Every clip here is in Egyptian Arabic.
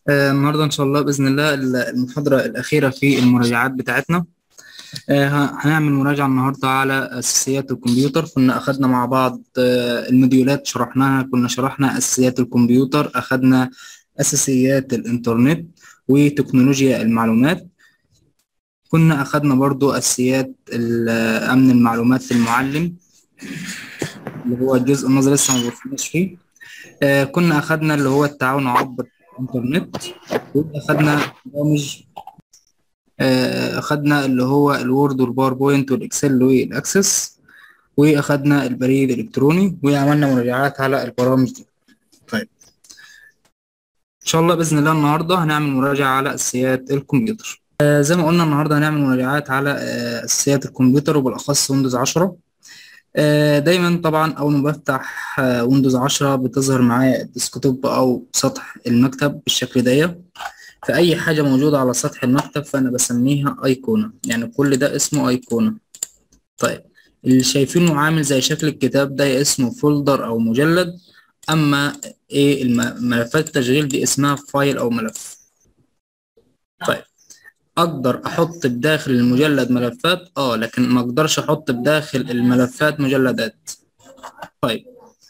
آه، النهاردة إن شاء الله بإذن الله المحاضرة الأخيرة في المراجعات بتاعتنا آه، ه- هنعمل مراجعة النهاردة على أساسيات الكمبيوتر كنا أخدنا مع بعض آه، الموديولات شرحناها كنا شرحنا أساسيات الكمبيوتر أخدنا أساسيات الإنترنت وتكنولوجيا المعلومات كنا أخدنا برضو أساسيات ال- أمن المعلومات للمعلم اللي هو الجزء النظري لسه ما وصلناش فيه آه، كنا أخدنا اللي هو التعاون عبر الإنترنت وأخدنا برامج آه، أخدنا اللي هو الوورد والباوربوينت والإكسل والأكسس وأخدنا البريد الإلكتروني وعملنا مراجعات على البرامج دي طيب إن شاء الله بإذن الله النهاردة هنعمل مراجعة على أساسيات الكمبيوتر آه، زي ما قلنا النهاردة هنعمل مراجعات على آه، أساسيات الكمبيوتر وبالأخص ويندوز 10 آه، دايما طبعا اول ما بفتح آه، ويندوز 10 بتظهر معايا الديسكتوب او سطح المكتب بالشكل ده فاي حاجه موجوده على سطح المكتب فانا بسميها ايقونه يعني كل ده اسمه ايقونه طيب اللي شايفينه عامل زي شكل الكتاب ده اسمه فولدر او مجلد اما ايه الم- ملفات التشغيل دي اسمها فايل او ملف طيب اقدر احط بداخل المجلد ملفات اه لكن ما اقدرش احط بداخل الملفات مجلدات طيب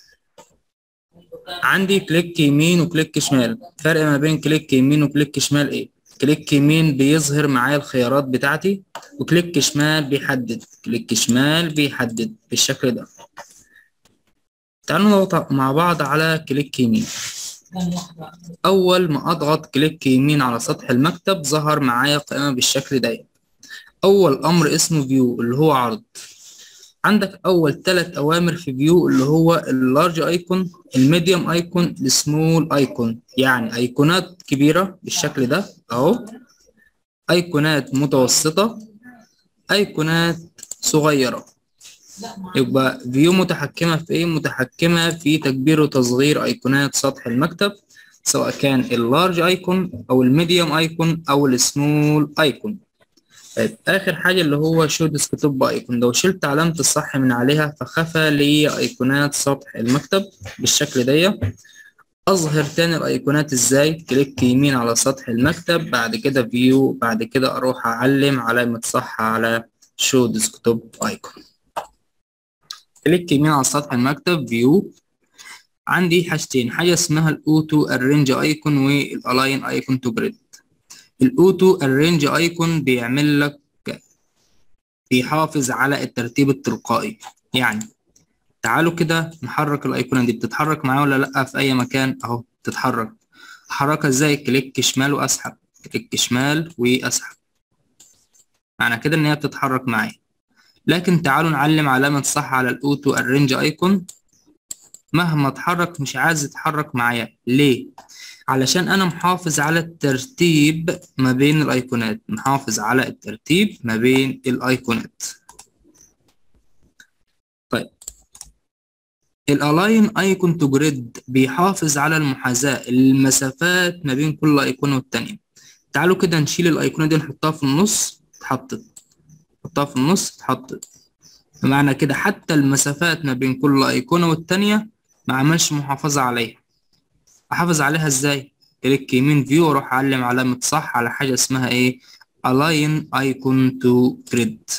عندي كليك يمين وكليك شمال فرق ما بين كليك يمين وكليك شمال ايه كليك يمين بيظهر معايا الخيارات بتاعتي وكليك شمال بيحدد كليك شمال بيحدد بالشكل ده تعالوا نضغط مع بعض على كليك يمين اول ما اضغط كليك يمين على سطح المكتب ظهر معايا قائمة بالشكل ده اول امر اسمه فيو اللي هو عرض عندك اول ثلاث اوامر في فيو اللي هو اللارج ايكون الميديوم ايكون السمول ايكون يعني ايقونات كبيره بالشكل ده اهو ايقونات متوسطه ايقونات صغيره يبقى فيو متحكمه في ايه متحكمه في تكبير وتصغير ايقونات سطح المكتب سواء كان اللارج ايكون او الميديوم ايكون او السمول ايكون طيب آخر حاجة اللي هو شو ديسكتوب ايكون لو شلت علامة الصح من عليها فخفى لي أيقونات سطح المكتب بالشكل ده أظهر تاني الأيقونات إزاي كليك يمين على سطح المكتب بعد كده فيو بعد كده أروح أعلم علامة صح على شو ديسكتوب ايكون كليك يمين على سطح المكتب فيو عندي حاجتين حاجة اسمها الأوتو الرينج ايكون والألاين ايكون تو جريد الاوتو الرينج ايكون بيعمل لك بيحافظ على الترتيب التلقائي يعني تعالوا كده نحرك الايقونه دي بتتحرك معايا ولا لا في اي مكان اهو بتتحرك احركها ازاي كليك شمال واسحب كليك شمال واسحب معنى كده ان هي بتتحرك معايا لكن تعالوا نعلم علامه صح على الاوتو الرينج ايكون مهما اتحرك مش عايز يتحرك معايا ليه علشان انا محافظ على الترتيب ما بين الايقونات محافظ على الترتيب ما بين الايقونات طيب الالاين ايكون تو جريد بيحافظ على المحاذاة المسافات ما بين كل ايقونة والتانية تعالوا كده نشيل الايقونة دي نحطها في النص اتحطت نحطها في النص اتحطت بمعنى كده حتى المسافات ما بين كل ايقونة والتانية ما عملش محافظة عليها احافظ عليها ازاي كليك يمين فيو واروح اعلم علامة صح على حاجة اسمها ايه align icon to grid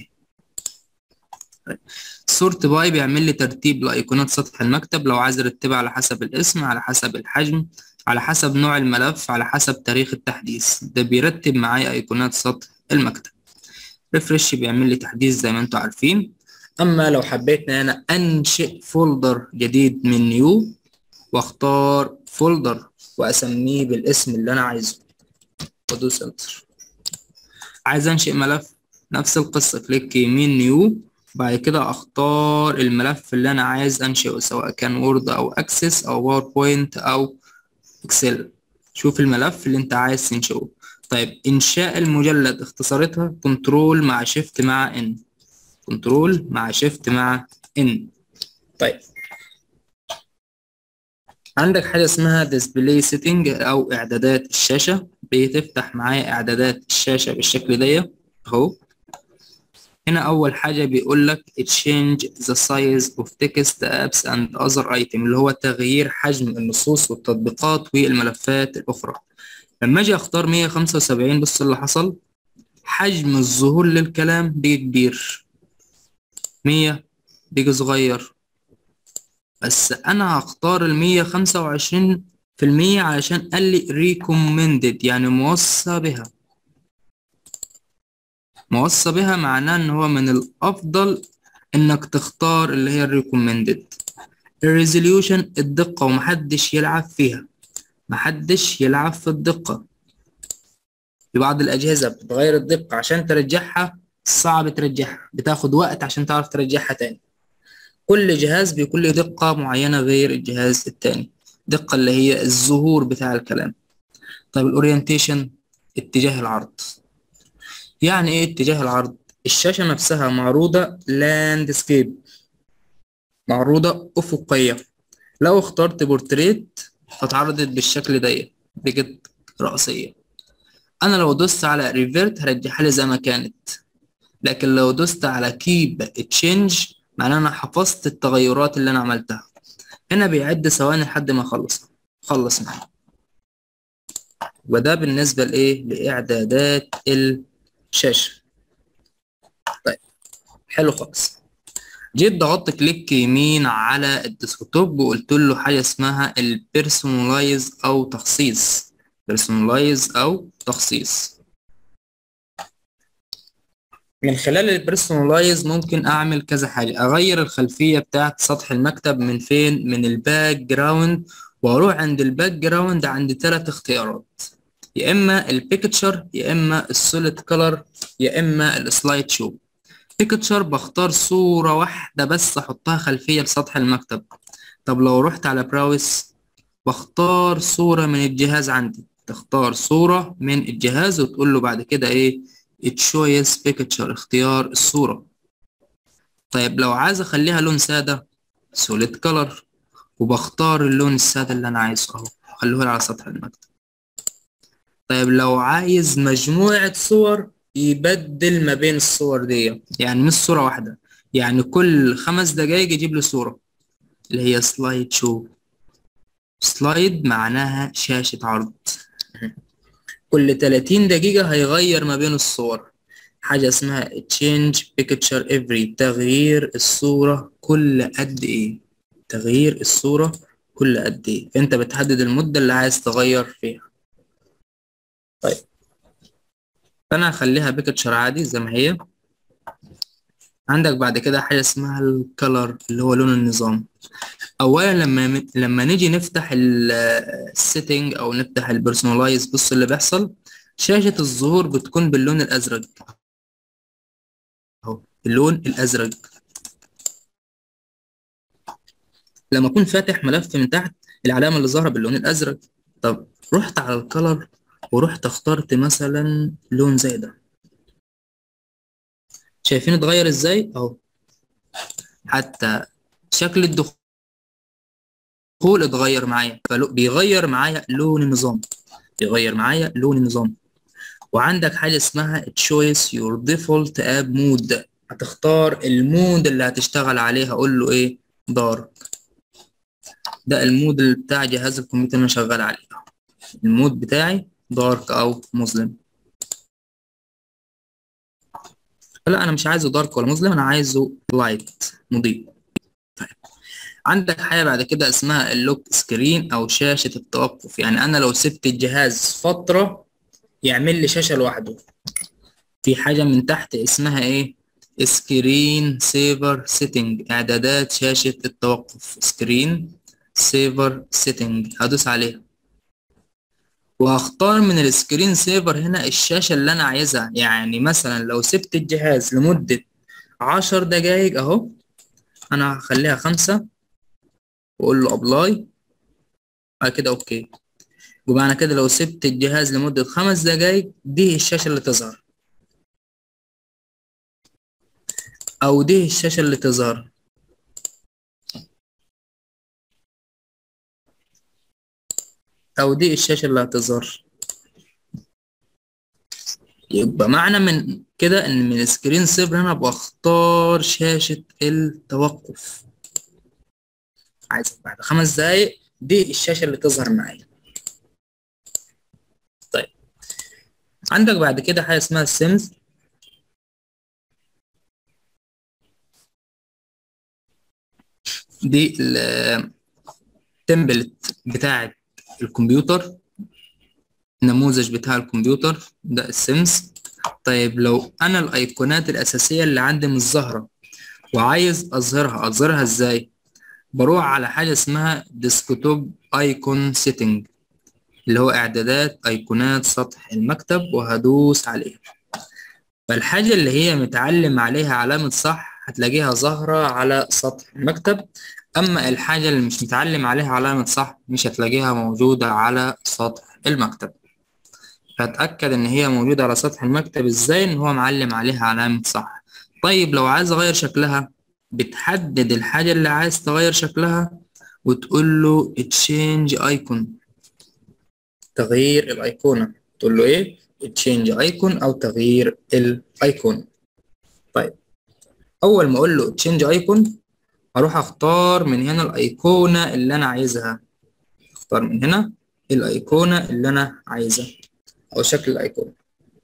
سورت باي بيعمل لي ترتيب لايقونات سطح المكتب لو عايز ارتبها على حسب الاسم على حسب الحجم على حسب نوع الملف على حسب تاريخ التحديث ده بيرتب معايا ايقونات سطح المكتب ريفرش بيعمل لي تحديث زي ما انتم عارفين اما لو حبيت ان انا انشئ فولدر جديد من نيو واختار فولدر واسميه بالاسم اللي انا عايزه وادوس انتر عايز انشئ ملف نفس القصة كليك يمين نيو بعد كده اختار الملف اللي انا عايز انشئه سواء كان وورد او اكسس او باوربوينت او اكسل شوف الملف اللي انت عايز تنشئه طيب انشاء المجلد اختصارتها كنترول مع شيفت مع ان كنترول مع شيفت مع ان طيب عندك حاجة اسمها display setting أو إعدادات الشاشة بتفتح معايا إعدادات الشاشة بالشكل ده أهو هنا أول حاجة بيقول لك change the size of text apps and other item اللي هو تغيير حجم النصوص والتطبيقات والملفات الأخرى لما اجي اختار 175 بص اللي حصل حجم الظهور للكلام بيجي كبير 100 بيجي صغير بس انا هختار ال 125 في المية علشان قال لي recommended يعني موصى بها موصى بها معناه ان هو من الافضل انك تختار اللي هي recommended الريزوليوشن الدقة ومحدش يلعب فيها محدش يلعب في الدقة في بعض الأجهزة بتغير الدقة عشان ترجعها صعب ترجعها بتاخد وقت عشان تعرف ترجعها تاني كل جهاز بيكون له دقة معينة غير الجهاز التاني دقة اللي هي الظهور بتاع الكلام طيب الأورينتيشن اتجاه العرض يعني ايه اتجاه العرض الشاشة نفسها معروضة لاندسكيب معروضة أفقية لو اخترت بورتريت اتعرضت بالشكل ده بقت رأسية أنا لو دوست على ريفيرت هرجعها لي زي ما كانت لكن لو دوست على كيب تشينج معناه أنا حفظت التغيرات اللي أنا عملتها هنا بيعد ثواني لحد ما أخلص خلص معايا وده بالنسبة لإيه لإعدادات الشاشة طيب حلو خالص جيت ضغطت كليك يمين على الديسكتوب وقلت له حاجة اسمها البيرسونلايز أو تخصيص بيرسونلايز أو تخصيص من خلال البيرسونلايز ممكن أعمل كذا حاجة أغير الخلفية بتاعت سطح المكتب من فين من الباك جراوند وأروح عند الباك جراوند عند ثلاث اختيارات يا إما البيكتشر يا إما السوليد كولر يا إما السلايد شو بيكتشر بختار صورة واحدة بس أحطها خلفية لسطح المكتب طب لو رحت على براوس بختار صورة من الجهاز عندي تختار صورة من الجهاز وتقول له بعد كده إيه تشويس بيكتشر اختيار الصورة طيب لو عايز أخليها لون سادة سوليد كولر وبختار اللون السادة اللي أنا عايزه أهو خلوه على سطح المكتب طيب لو عايز مجموعة صور يبدل ما بين الصور دي يعني مش صورة واحدة يعني كل خمس دقايق يجيب لي صورة اللي هي سلايد شو سلايد معناها شاشة عرض كل 30 دقيقة هيغير ما بين الصور حاجة اسمها change picture every تغيير الصورة كل قد ايه تغيير الصورة كل قد ايه فانت بتحدد المدة اللي عايز تغير فيها طيب فانا هخليها بيكتشر عادي زي ما هي عندك بعد كده حاجه اسمها الكلر اللي هو لون النظام اولا لما لما نيجي نفتح السيتنج او نفتح البيرسونلايز بص اللي بيحصل شاشه الظهور بتكون باللون الازرق اهو اللون الازرق لما اكون فاتح ملف من تحت العلامه اللي ظاهره باللون الازرق طب رحت على الكلر ورحت اخترت مثلا لون زي ده شايفين اتغير ازاي اهو حتى شكل الدخول اتغير معايا بيغير معايا لون النظام بيغير معايا لون النظام وعندك حاجة اسمها choice your default app mode هتختار المود اللي هتشتغل عليه هقول له ايه دارك ده المود بتاع جهاز الكمبيوتر اللي انا شغال عليه المود بتاعي دارك او مظلم لا انا مش عايزه دارك ولا مظلم انا عايزه لايت مضيء طيب عندك حاجه بعد كده اسمها اللوك سكرين او شاشه التوقف يعني انا لو سبت الجهاز فتره يعمل لي شاشه لوحده في حاجه من تحت اسمها ايه سكرين سيفر سيتنج اعدادات شاشه التوقف سكرين سيفر سيتنج هدوس عليها وهختار من السكرين سيفر هنا الشاشة اللي أنا عايزها يعني مثلا لو سبت الجهاز لمدة عشر دقايق أهو أنا هخليها خمسة وأقول له أبلاي بعد كده أوكي ومعنى كده لو سبت الجهاز لمدة خمس دقايق دي الشاشة اللي تظهر أو دي الشاشة اللي تظهر أو دي الشاشة اللي هتظهر يبقى معنى من كده إن من السكرين سيفر هنا بختار شاشة التوقف عايز بعد خمس دقايق دي الشاشة اللي تظهر معايا طيب عندك بعد كده حاجه اسمها السيمز دي التمبلت بتاعه الكمبيوتر النموذج بتاع الكمبيوتر ده السيمز طيب لو انا الايقونات الاساسيه اللي عندي مش ظاهره وعايز اظهرها اظهرها ازاي بروح على حاجه اسمها ديسكتوب ايكون سيتنج اللي هو اعدادات ايقونات سطح المكتب وهدوس عليها فالحاجه اللي هي متعلم عليها علامه صح هتلاقيها ظاهره على سطح المكتب اما الحاجه اللي مش متعلم عليها علامه صح مش هتلاقيها موجوده على سطح المكتب فاتاكد ان هي موجوده على سطح المكتب ازاي ان هو معلم عليها علامه صح طيب لو عايز اغير شكلها بتحدد الحاجه اللي عايز تغير شكلها وتقول له تشينج ايكون تغيير الايقونه تقول له ايه تشينج ايكون او تغيير الايقونه طيب اول ما اقول له تشينج ايكون هروح اختار من هنا الايقونه اللي انا عايزها اختار من هنا الايقونه اللي انا عايزها او شكل الايقونه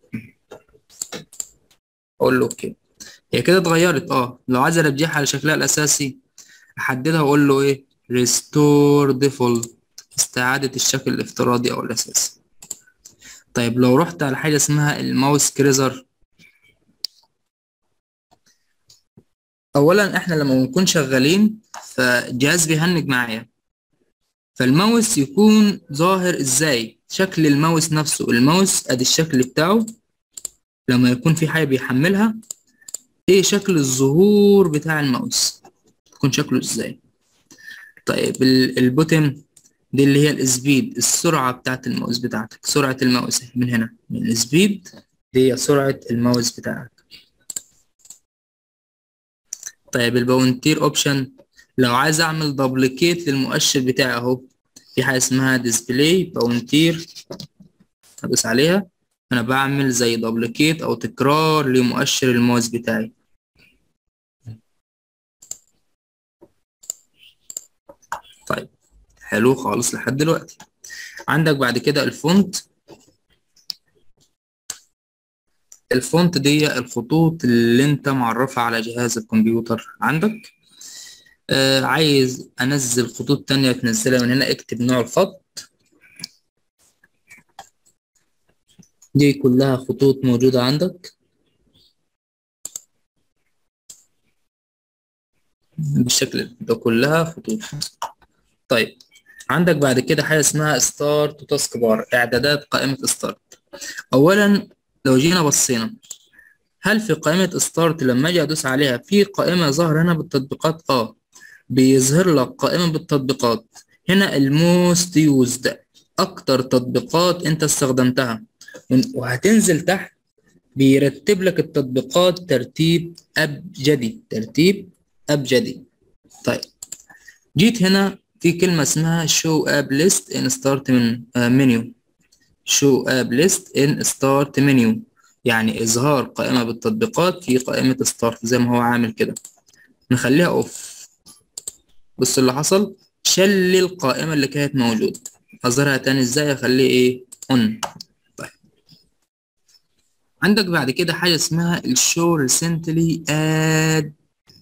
اقول له اوكي هي كده اتغيرت اه لو عايز ارجعها على شكلها الاساسي احددها واقول له ايه restore default استعادة الشكل الافتراضي او الاساسي طيب لو رحت على حاجة اسمها الماوس كريزر اولا احنا لما بنكون شغالين فالجهاز بيهنج معايا فالماوس يكون ظاهر ازاي شكل الماوس نفسه الماوس ادي الشكل بتاعه لما يكون في حاجة بيحملها ايه شكل الظهور بتاع الماوس يكون شكله ازاي طيب البوتن دي اللي هي السبيد السرعة بتاعت الماوس بتاعتك سرعة الماوس من هنا من السبيد دي هي سرعة الماوس بتاعك طيب الباونتير اوبشن لو عايز اعمل دبليكيت للمؤشر بتاعي اهو في حاجة اسمها ديسبلاي باونتير هدوس عليها انا بعمل زي دبليكيت او تكرار لمؤشر الماوس بتاعي طيب حلو خالص لحد دلوقتي عندك بعد كده الفونت الفونت دي الخطوط اللي انت معرفها على جهاز الكمبيوتر عندك آه عايز انزل خطوط تانية تنزلها من هنا اكتب نوع الخط دي كلها خطوط موجودة عندك بالشكل ده كلها خطوط طيب عندك بعد كده حاجة اسمها ستارت وتاسك بار إعدادات قائمة ستارت أولا لو جينا بصينا هل في قائمة ستارت لما أجي أدوس عليها في قائمة ظاهرة هنا بالتطبيقات؟ آه بيظهر لك قائمة بالتطبيقات هنا الموست يوزد أكتر تطبيقات أنت استخدمتها وهتنزل تحت بيرتب لك التطبيقات ترتيب أبجدي ترتيب أبجدي طيب جيت هنا في كلمة اسمها show app list in start menu show app list in start menu يعني إظهار قائمة بالتطبيقات في قائمة start زي ما هو عامل كده نخليها off بص اللي حصل شل القائمة اللي كانت موجودة أظهرها تاني ازاي أخليه ايه on طيب عندك بعد كده حاجة اسمها show recently add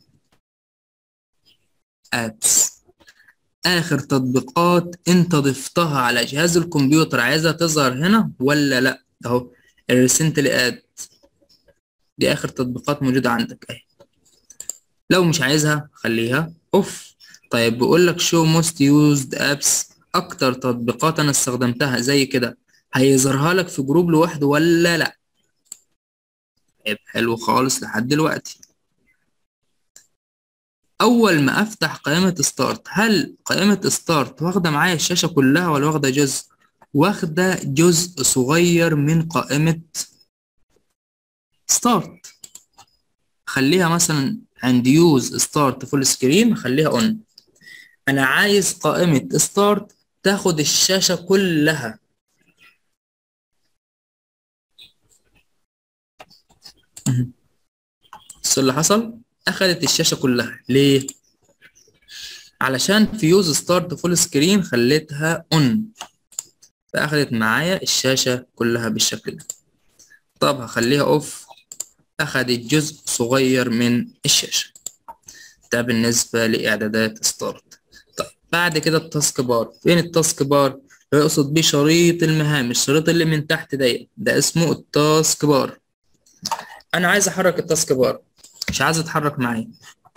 apps اخر تطبيقات انت ضفتها على جهاز الكمبيوتر عايزها تظهر هنا ولا لا اهو الريسنتلي اد دي اخر تطبيقات موجوده عندك اهي لو مش عايزها خليها اوف طيب بيقول لك شو موست يوزد ابس اكتر تطبيقات انا استخدمتها زي كده هيظهرها لك في جروب لوحده ولا لا طيب حلو خالص لحد دلوقتي اول ما افتح قائمة ستارت هل قائمة ستارت واخدة معايا الشاشة كلها ولا واخدة جزء واخدة جزء صغير من قائمة ستارت خليها مثلا عند يوز ستارت فول سكرين خليها اون انا عايز قائمة ستارت تاخد الشاشة كلها بص اللي حصل اخدت الشاشة كلها ليه علشان في يوز ستارت فول سكرين خليتها اون فاخدت معايا الشاشة كلها بالشكل ده طب هخليها اوف اخدت جزء صغير من الشاشة ده بالنسبة لإعدادات ستارت طيب بعد كده التاسك بار فين التاسك بار؟ يقصد بيه شريط المهام الشريط اللي من تحت ده ده اسمه التاسك بار أنا عايز أحرك التاسك بار مش عايز أتحرك معايا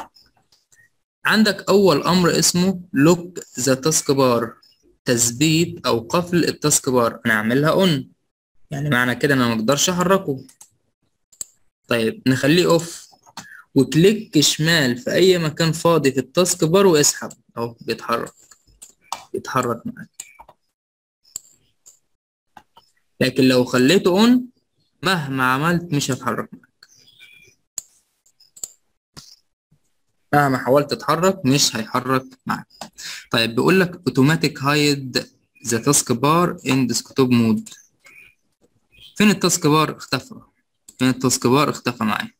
عندك أول أمر اسمه لوك ذا تاسك بار تثبيت أو قفل التاسك بار أنا أعملها أون يعني معنى كده أنا مقدرش أحركه طيب نخليه أوف وكليك شمال في أي مكان فاضي في التاسك بار واسحب أهو بيتحرك بيتحرك معاك لكن لو خليته أون مهما عملت مش هتحرك معاك مهما حاولت تتحرك مش هيحرك معاك طيب بيقول لك اوتوماتيك هايد ذا تاسك بار ان ديسكتوب مود فين التاسك بار اختفى فين التاسك بار اختفى معايا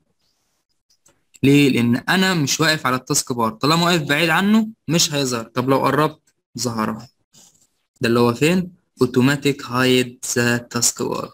ليه لان انا مش واقف على التاسك بار طالما واقف بعيد عنه مش هيظهر طب لو قربت ظهر ده اللي هو فين اوتوماتيك هايد ذا تاسك بار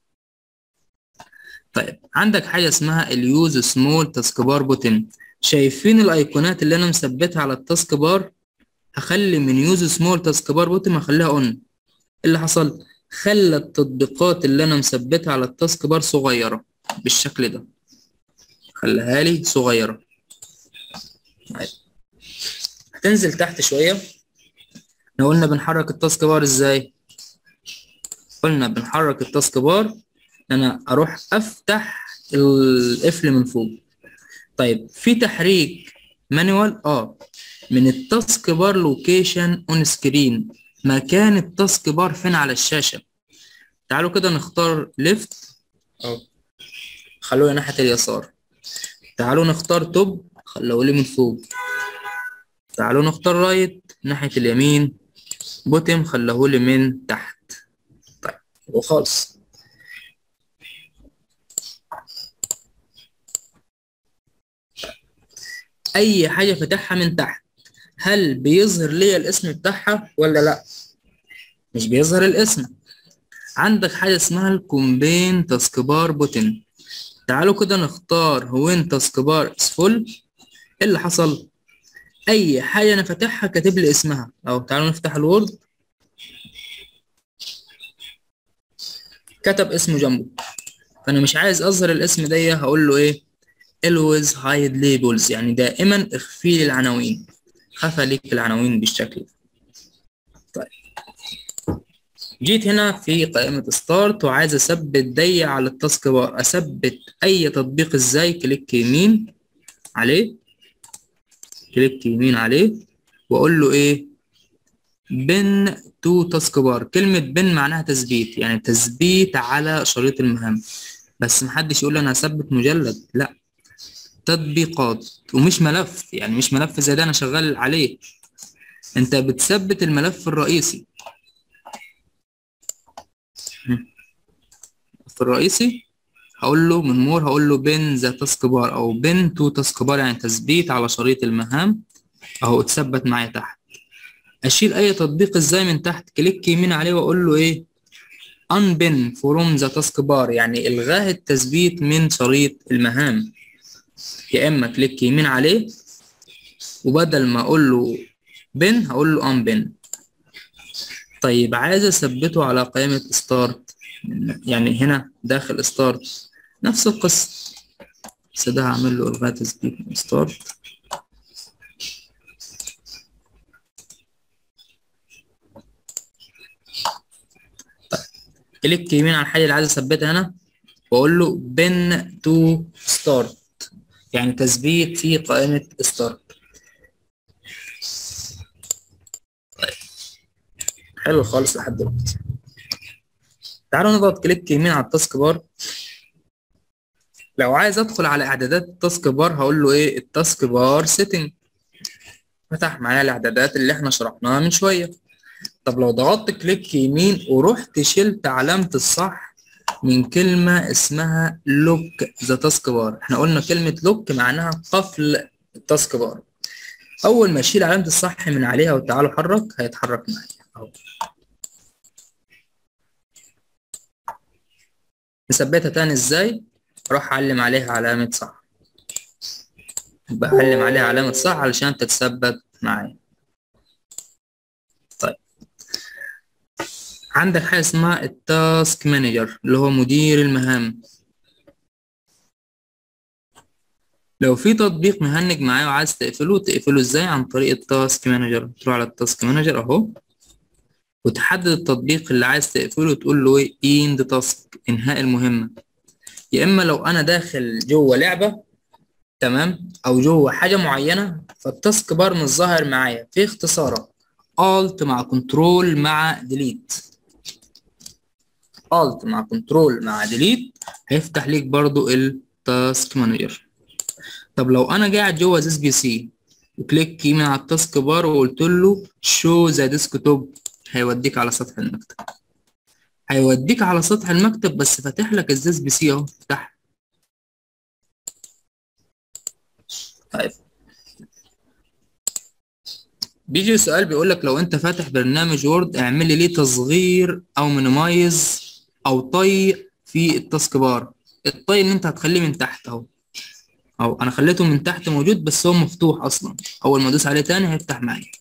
طيب عندك حاجه اسمها اليوز سمول تاسك بار بوتن شايفين الايقونات اللي انا مثبتها على التاسك بار هخلي من يوز سمول تاسك بار بوتن اخليها اون اللي حصل خلى التطبيقات اللي انا مثبتها على التاسك بار صغيره بالشكل ده خليها لي صغيره طيب. هتنزل تحت شويه احنا قلنا بنحرك التاسك بار ازاي قلنا بنحرك التاسك بار انا اروح افتح القفل من فوق طيب في تحريك مانوال اه من التاسك بار لوكيشن اون سكرين مكان التاسك بار فين على الشاشه تعالوا كده نختار ليفت اه خلوه ناحيه اليسار تعالوا نختار توب خلوه لي من فوق تعالوا نختار رايت ناحيه اليمين بوتم خلوه لي من تحت طيب وخالص اي حاجه فاتحها من تحت هل بيظهر لي الاسم بتاعها ولا لا مش بيظهر الاسم عندك حاجه اسمها الكومبين تاسك بار بوتن تعالوا كده نختار هوين تاسك بار از فول ايه اللي حصل اي حاجه انا فاتحها كاتب لي اسمها اهو تعالوا نفتح الوورد كتب اسمه جنبه فانا مش عايز اظهر الاسم ده هقول له ايه always hide labels يعني دائما اخفي لي العناوين خفى لك العناوين بالشكل طيب جيت هنا في قائمة ستارت وعايز اثبت دي على التاسك بار اثبت اي تطبيق ازاي كليك يمين عليه كليك يمين عليه واقول له ايه بن تو تاسك بار كلمة بن معناها تثبيت يعني تثبيت على شريط المهام بس محدش يقول لي انا هثبت مجلد لا تطبيقات ومش ملف يعني مش ملف زي ده انا شغال عليه انت بتثبت الملف الرئيسي في الرئيسي هقول له من مور هقول له بين ذا تاسك بار او بين تو تاسك بار يعني تثبيت على شريط المهام اهو اتثبت معايا تحت اشيل اي تطبيق ازاي من تحت كليك يمين عليه واقول له ايه unpin from the task bar يعني الغاء التثبيت من شريط المهام يا اما كليك يمين عليه وبدل ما اقول له بن هقول له unpin طيب عايز اثبته على قائمة ستارت يعني هنا داخل ستارت نفس القصة بس ده هعمل له الغاء تثبيت من ستارت كليك يمين على الحاجة اللي عايز اثبتها هنا واقول له بن تو ستارت يعني تثبيت في قائمة ستارت طيب حلو خالص لحد دلوقتي تعالوا نضغط كليك يمين على التاسك بار لو عايز ادخل على اعدادات التاسك بار هقول له ايه التاسك بار سيتنج فتح معايا الاعدادات اللي احنا شرحناها من شويه طب لو ضغطت كليك يمين ورحت شلت علامة الصح من كلمة اسمها لوك ذا تاسك بار احنا قلنا كلمة لوك معناها قفل التاسك بار أول ما أشيل علامة الصح من عليها وتعالوا حرك هيتحرك معايا أهو نثبتها تاني ازاي اروح اعلم عليها علامة صح بعلم عليها علامة صح علشان تتثبت معايا طيب عندك حاجة اسمها التاسك مانجر اللي هو مدير المهام لو في تطبيق مهنج معايا وعايز تقفله تقفله ازاي عن طريق التاسك مانجر تروح على التاسك مانجر اهو وتحدد التطبيق اللي عايز تقفله وتقول له ايه end task انهاء المهمة يا اما لو انا داخل جوه لعبة تمام او جوه حاجة معينة فالتاسك بار مش ظاهر معايا في اختصارات alt مع كنترول مع delete alt مع كنترول مع delete هيفتح ليك برضو التاسك مانجر طب لو انا قاعد جوه زيس بي سي وكليك يمين على التاسك بار وقلت له شو ذا ديسكتوب هيوديك على سطح المكتب هيوديك على سطح المكتب بس فاتح لك الزيس بي سي اهو تحت طيب بيجي سؤال بيقول لك لو انت فاتح برنامج وورد اعمل لي ليه تصغير او مينيمايز او طي في التاسك بار الطي اللي انت هتخليه من تحت اهو اهو انا خليته من تحت موجود بس هو مفتوح اصلا اول ما ادوس عليه تاني هيفتح معايا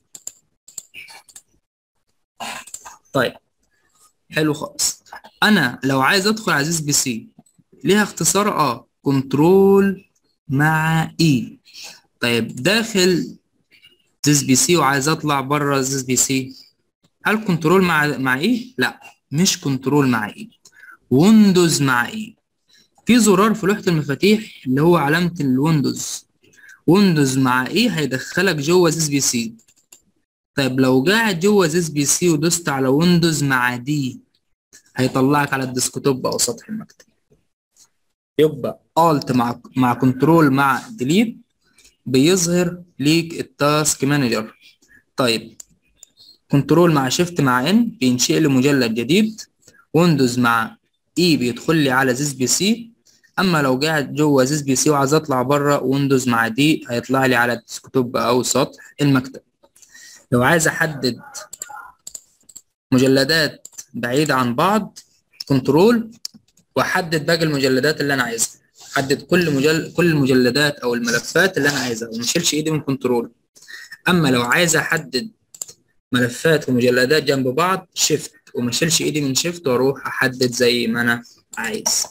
طيب حلو خالص انا لو عايز ادخل على زيس بي سي ليها اختصار اه كنترول مع اي طيب داخل زيس بي سي وعايز اطلع بره زيس بي سي هل كنترول مع مع ايه لا مش كنترول مع ايه ويندوز مع ايه في زرار في لوحة المفاتيح اللي هو علامة الويندوز ويندوز مع ايه هيدخلك جوه زيس بي سي طيب لو قاعد جوه زيس بي سي ودوست على ويندوز مع دي هيطلعك على الديسكتوب او سطح المكتب يبقى الت مع مع كنترول مع ديليت بيظهر ليك التاسك مانجر طيب كنترول مع شيفت مع ان بينشئ لي مجلد جديد ويندوز مع اي بيدخل لي على زيس بي سي اما لو قاعد جوه زيس بي سي وعايز اطلع بره ويندوز مع دي هيطلع لي على الديسكتوب او سطح المكتب لو عايز احدد مجلدات بعيدة عن بعض كنترول واحدد باقي المجلدات اللي انا عايزها احدد كل مجل كل المجلدات او الملفات اللي انا عايزها وما اشيلش ايدي من كنترول اما لو عايز احدد ملفات ومجلدات جنب بعض شيفت وما اشيلش ايدي من شيفت واروح احدد زي ما انا عايز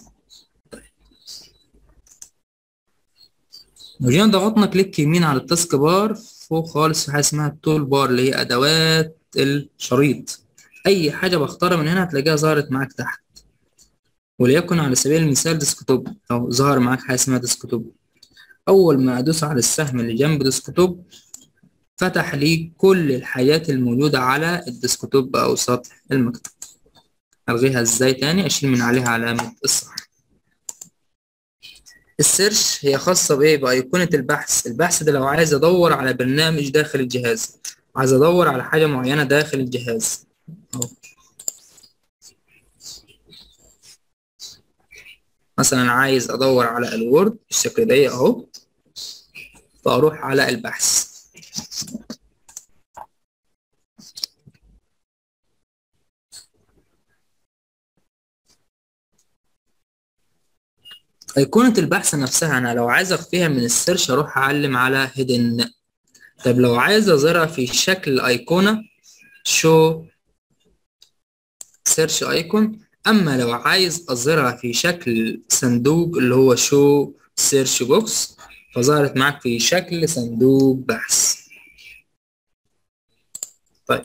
لو جينا ضغطنا كليك يمين على التاسك بار فوق خالص في حاجه اسمها التول بار اللي هي ادوات الشريط اي حاجه بختارها من هنا هتلاقيها ظهرت معاك تحت وليكن على سبيل المثال ديسكتوب او ظهر معاك حاجه اسمها ديسكتوب اول ما ادوس على السهم اللي جنب ديسكتوب فتح لي كل الحاجات الموجوده على الديسكتوب او سطح المكتب الغيها ازاي تاني اشيل من عليها علامه الصح السيرش هي خاصة بإيه؟ بأيقونة البحث، البحث ده لو عايز أدور على برنامج داخل الجهاز، عايز أدور على حاجة معينة داخل الجهاز، أهو. مثلا عايز أدور على الوورد بالشكل ده أهو، فأروح على البحث. أيقونة البحث نفسها أنا لو عايز أخفيها من السيرش أروح أعلم على هيدن طب لو عايز أظهرها في شكل أيقونة شو سيرش أيكون أما لو عايز أظهرها في شكل صندوق اللي هو شو سيرش بوكس فظهرت معاك في شكل صندوق بحث طيب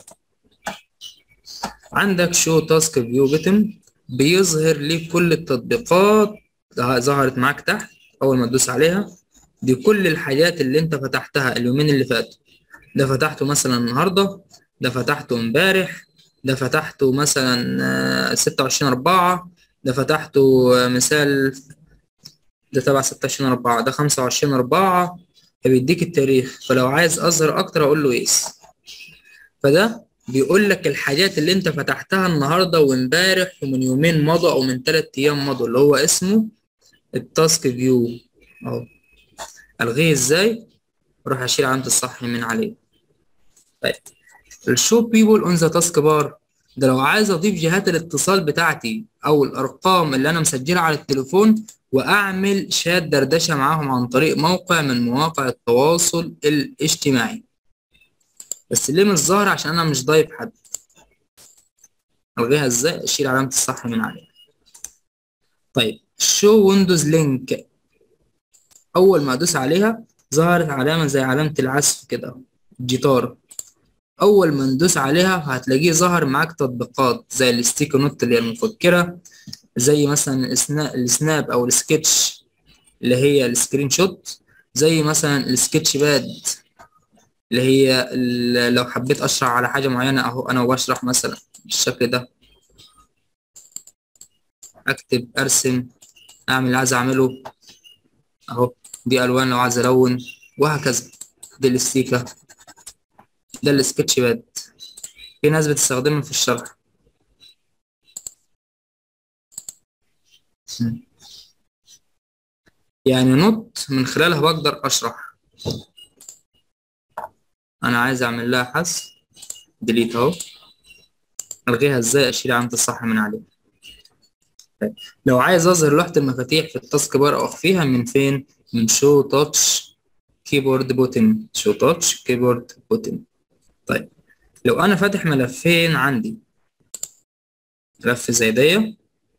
عندك شو تاسك فيو بتم بيظهر لي كل التطبيقات ظهرت معاك تحت اول ما تدوس عليها دي كل الحاجات اللي انت فتحتها اليومين اللي فاتوا ده فتحته مثلا النهارده ده فتحته امبارح ده فتحته مثلا ستة وعشرين أربعة ده فتحته مثال ده تبع ستة وعشرين أربعة ده خمسة وعشرين أربعة فبيديك التاريخ فلو عايز أظهر أكتر أقول له يس فده بيقول لك الحاجات اللي انت فتحتها النهارده وامبارح ومن يومين مضوا او من ثلاث ايام مضوا اللي هو اسمه التاسك فيو اهو الغيه ازاي اروح اشيل علامه الصح من عليه طيب الشو بيبول اون ذا تاسك بار ده لو عايز اضيف جهات الاتصال بتاعتي او الارقام اللي انا مسجلها على التليفون واعمل شات دردشه معاهم عن طريق موقع من مواقع التواصل الاجتماعي بس ليه مش ظاهر عشان انا مش ضايف حد الغيها ازاي اشيل علامه الصح من عليها طيب شو ويندوز لينك اول ما ادوس عليها ظهرت علامه زي علامه العزف كده الجيتار اول ما ندوس عليها هتلاقيه ظهر معاك تطبيقات زي الستيكي نوت اللي هي المفكره زي مثلا السنا- السناب او السكتش اللي هي السكرين شوت زي مثلا السكتش باد اللي هي ال- لو حبيت اشرح على حاجه معينه اهو انا وبشرح مثلا بالشكل ده اكتب ارسم اعمل اللي عايز اعمله اهو دي الوان لو عايز الون وهكذا دي الاستيكه ده السكتش باد في ناس بتستخدمه في الشرح م. يعني نوت من خلالها بقدر اشرح انا عايز اعمل لها حذف ديليت اهو الغيها ازاي اشيل علامه الصح من عليها طيب. لو عايز اظهر لوحه المفاتيح في التاسك بار او اخفيها من فين من شو تاتش كيبورد بوتن شو تاتش كيبورد بوتن طيب لو انا فاتح ملفين عندي ملف زي دي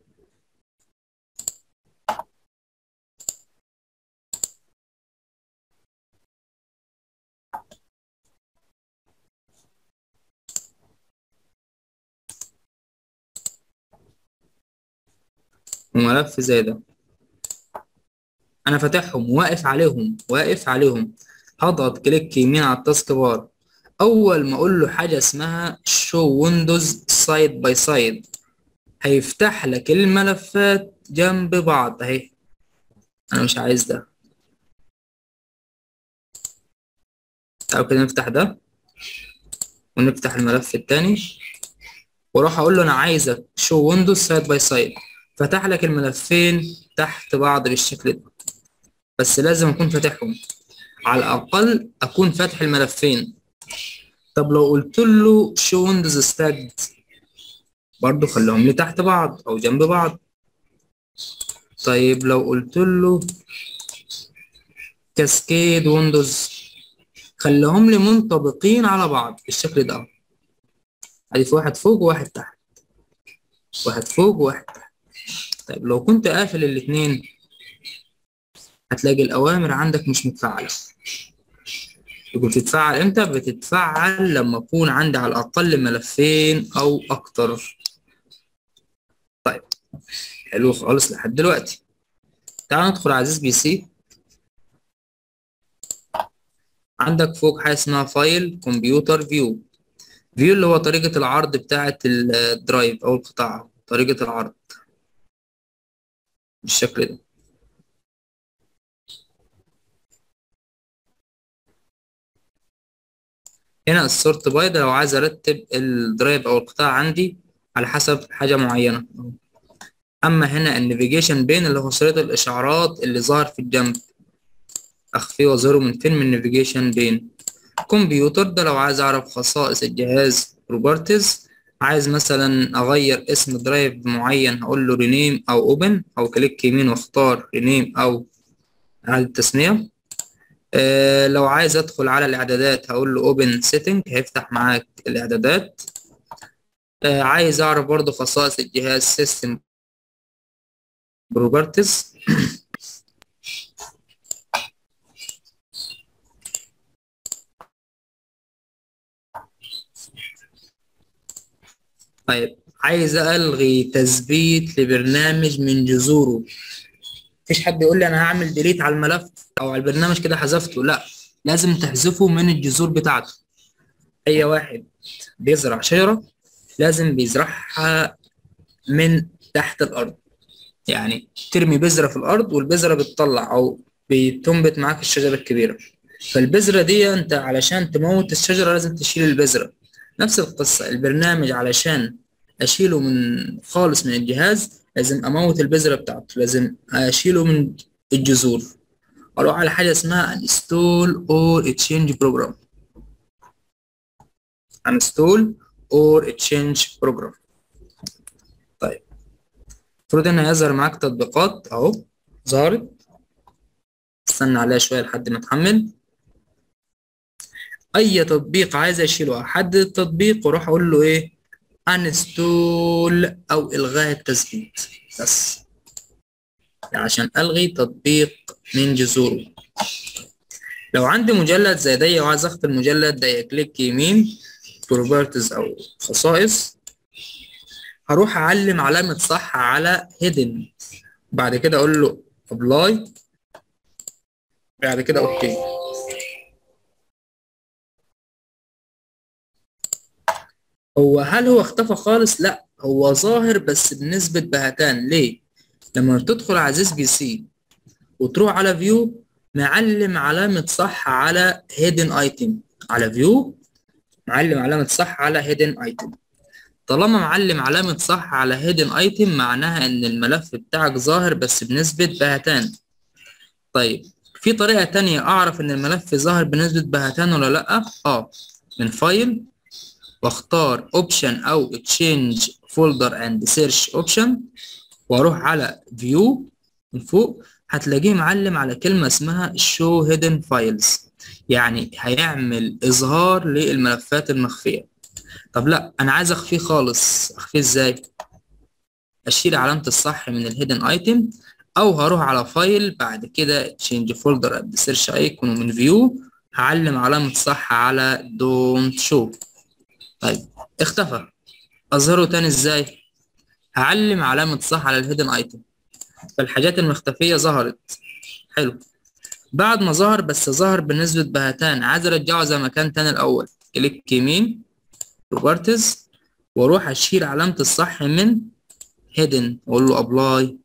وملف زي ده انا فاتحهم واقف عليهم واقف عليهم هضغط كليك يمين على التاسك بار اول ما اقول له حاجه اسمها شو ويندوز سايد باي سايد هيفتح لك الملفات جنب بعض اهي انا مش عايز ده تعالوا كده نفتح ده ونفتح الملف التاني واروح اقول له انا عايزك شو ويندوز سايد باي سايد فتح لك الملفين تحت بعض بالشكل ده بس لازم اكون فاتحهم على الاقل اكون فاتح الملفين طب لو قلت له شو ويندوز ستاجد برضو خليهم لي تحت بعض او جنب بعض طيب لو قلت له كاسكيد ويندوز خليهم لي منطبقين على بعض بالشكل ده ادي في واحد فوق وواحد تحت واحد فوق وواحد تحت طيب لو كنت قافل الاتنين هتلاقي الأوامر عندك مش متفعلة يقول تتفعل امتى؟ بتتفعل لما يكون عندي على الأقل ملفين أو أكتر طيب حلو خالص لحد دلوقتي تعال ندخل على عزيز بي سي عندك فوق حاجة اسمها فايل كمبيوتر فيو فيو اللي هو طريقة العرض بتاعة الدرايف أو القطاع طريقة العرض بالشكل ده هنا السورت باي ده لو عايز ارتب الدرايف او القطاع عندي على حسب حاجة معينة اما هنا النافيجيشن بين اللي هو شريط الاشعارات اللي ظهر في الجنب اخفيه واظهره من فين من النافيجيشن بين كمبيوتر ده لو عايز اعرف خصائص الجهاز بروبرتيز عايز مثلا اغير اسم درايف معين هقول له رينيم او اوبن او كليك يمين واختار رينيم او اعاده تسميه أه لو عايز ادخل على الاعدادات هقول له اوبن سيتنج هيفتح معاك الاعدادات أه عايز اعرف برضو خصائص الجهاز سيستم بروبرتيز طيب عايز الغي تثبيت لبرنامج من جذوره مفيش حد يقول لي انا هعمل ديليت على الملف او على البرنامج كده حذفته لا لازم تحذفه من الجذور بتاعته اي واحد بيزرع شجره لازم بيزرعها من تحت الارض يعني ترمي بذره في الارض والبذره بتطلع او بتنبت معاك الشجره الكبيره فالبذره دي انت علشان تموت الشجره لازم تشيل البذره نفس القصه البرنامج علشان اشيله من خالص من الجهاز لازم اموت البذره بتاعته لازم اشيله من الجذور اروح على حاجه اسمها install or exchange program install or change program طيب المفروض ان هيظهر معاك تطبيقات اهو ظهرت استنى عليها شويه لحد ما تحمل اي تطبيق عايز اشيله احدد التطبيق واروح اقول له ايه انستول او الغاء التثبيت بس عشان الغي تطبيق من جذوره لو عندي مجلد زي ده وعايز اخد المجلد ده كليك يمين بروبرتيز او خصائص هروح اعلم علامة صح على هيدن بعد كده اقول له ابلاي بعد كده اوكي هو هل هو اختفى خالص لا هو ظاهر بس بنسبة بهتان ليه لما تدخل على زيس بي سي وتروح على فيو معلم علامة صح على هيدن ايتم على فيو معلم علامة صح على هيدن ايتم طالما معلم علامة صح على هيدن ايتم معناها ان الملف بتاعك ظاهر بس بنسبة بهتان طيب في طريقة تانية اعرف ان الملف ظاهر بنسبة بهتان ولا لا اه من فايل واختار اوبشن او تشينج فولدر اند سيرش اوبشن واروح على فيو من فوق هتلاقيه معلم على كلمة اسمها show hidden files يعني هيعمل إظهار للملفات المخفية طب لا أنا عايز أخفيه خالص أخفيه إزاي؟ أشيل علامة الصح من الهيدن ايتم أو هروح على فايل بعد كده change folder at search icon ومن فيو هعلم علامة صح على don't show طيب اختفى أظهره تاني إزاي؟ هعلم علامة صح على الهيدن ايتم فالحاجات المختفية ظهرت حلو بعد ما ظهر بس ظهر بنسبة بهتان عايز ارجعه زي ما كان تاني الاول كليك يمين بروبرتيز واروح اشيل علامة الصح من هيدن واقول له ابلاي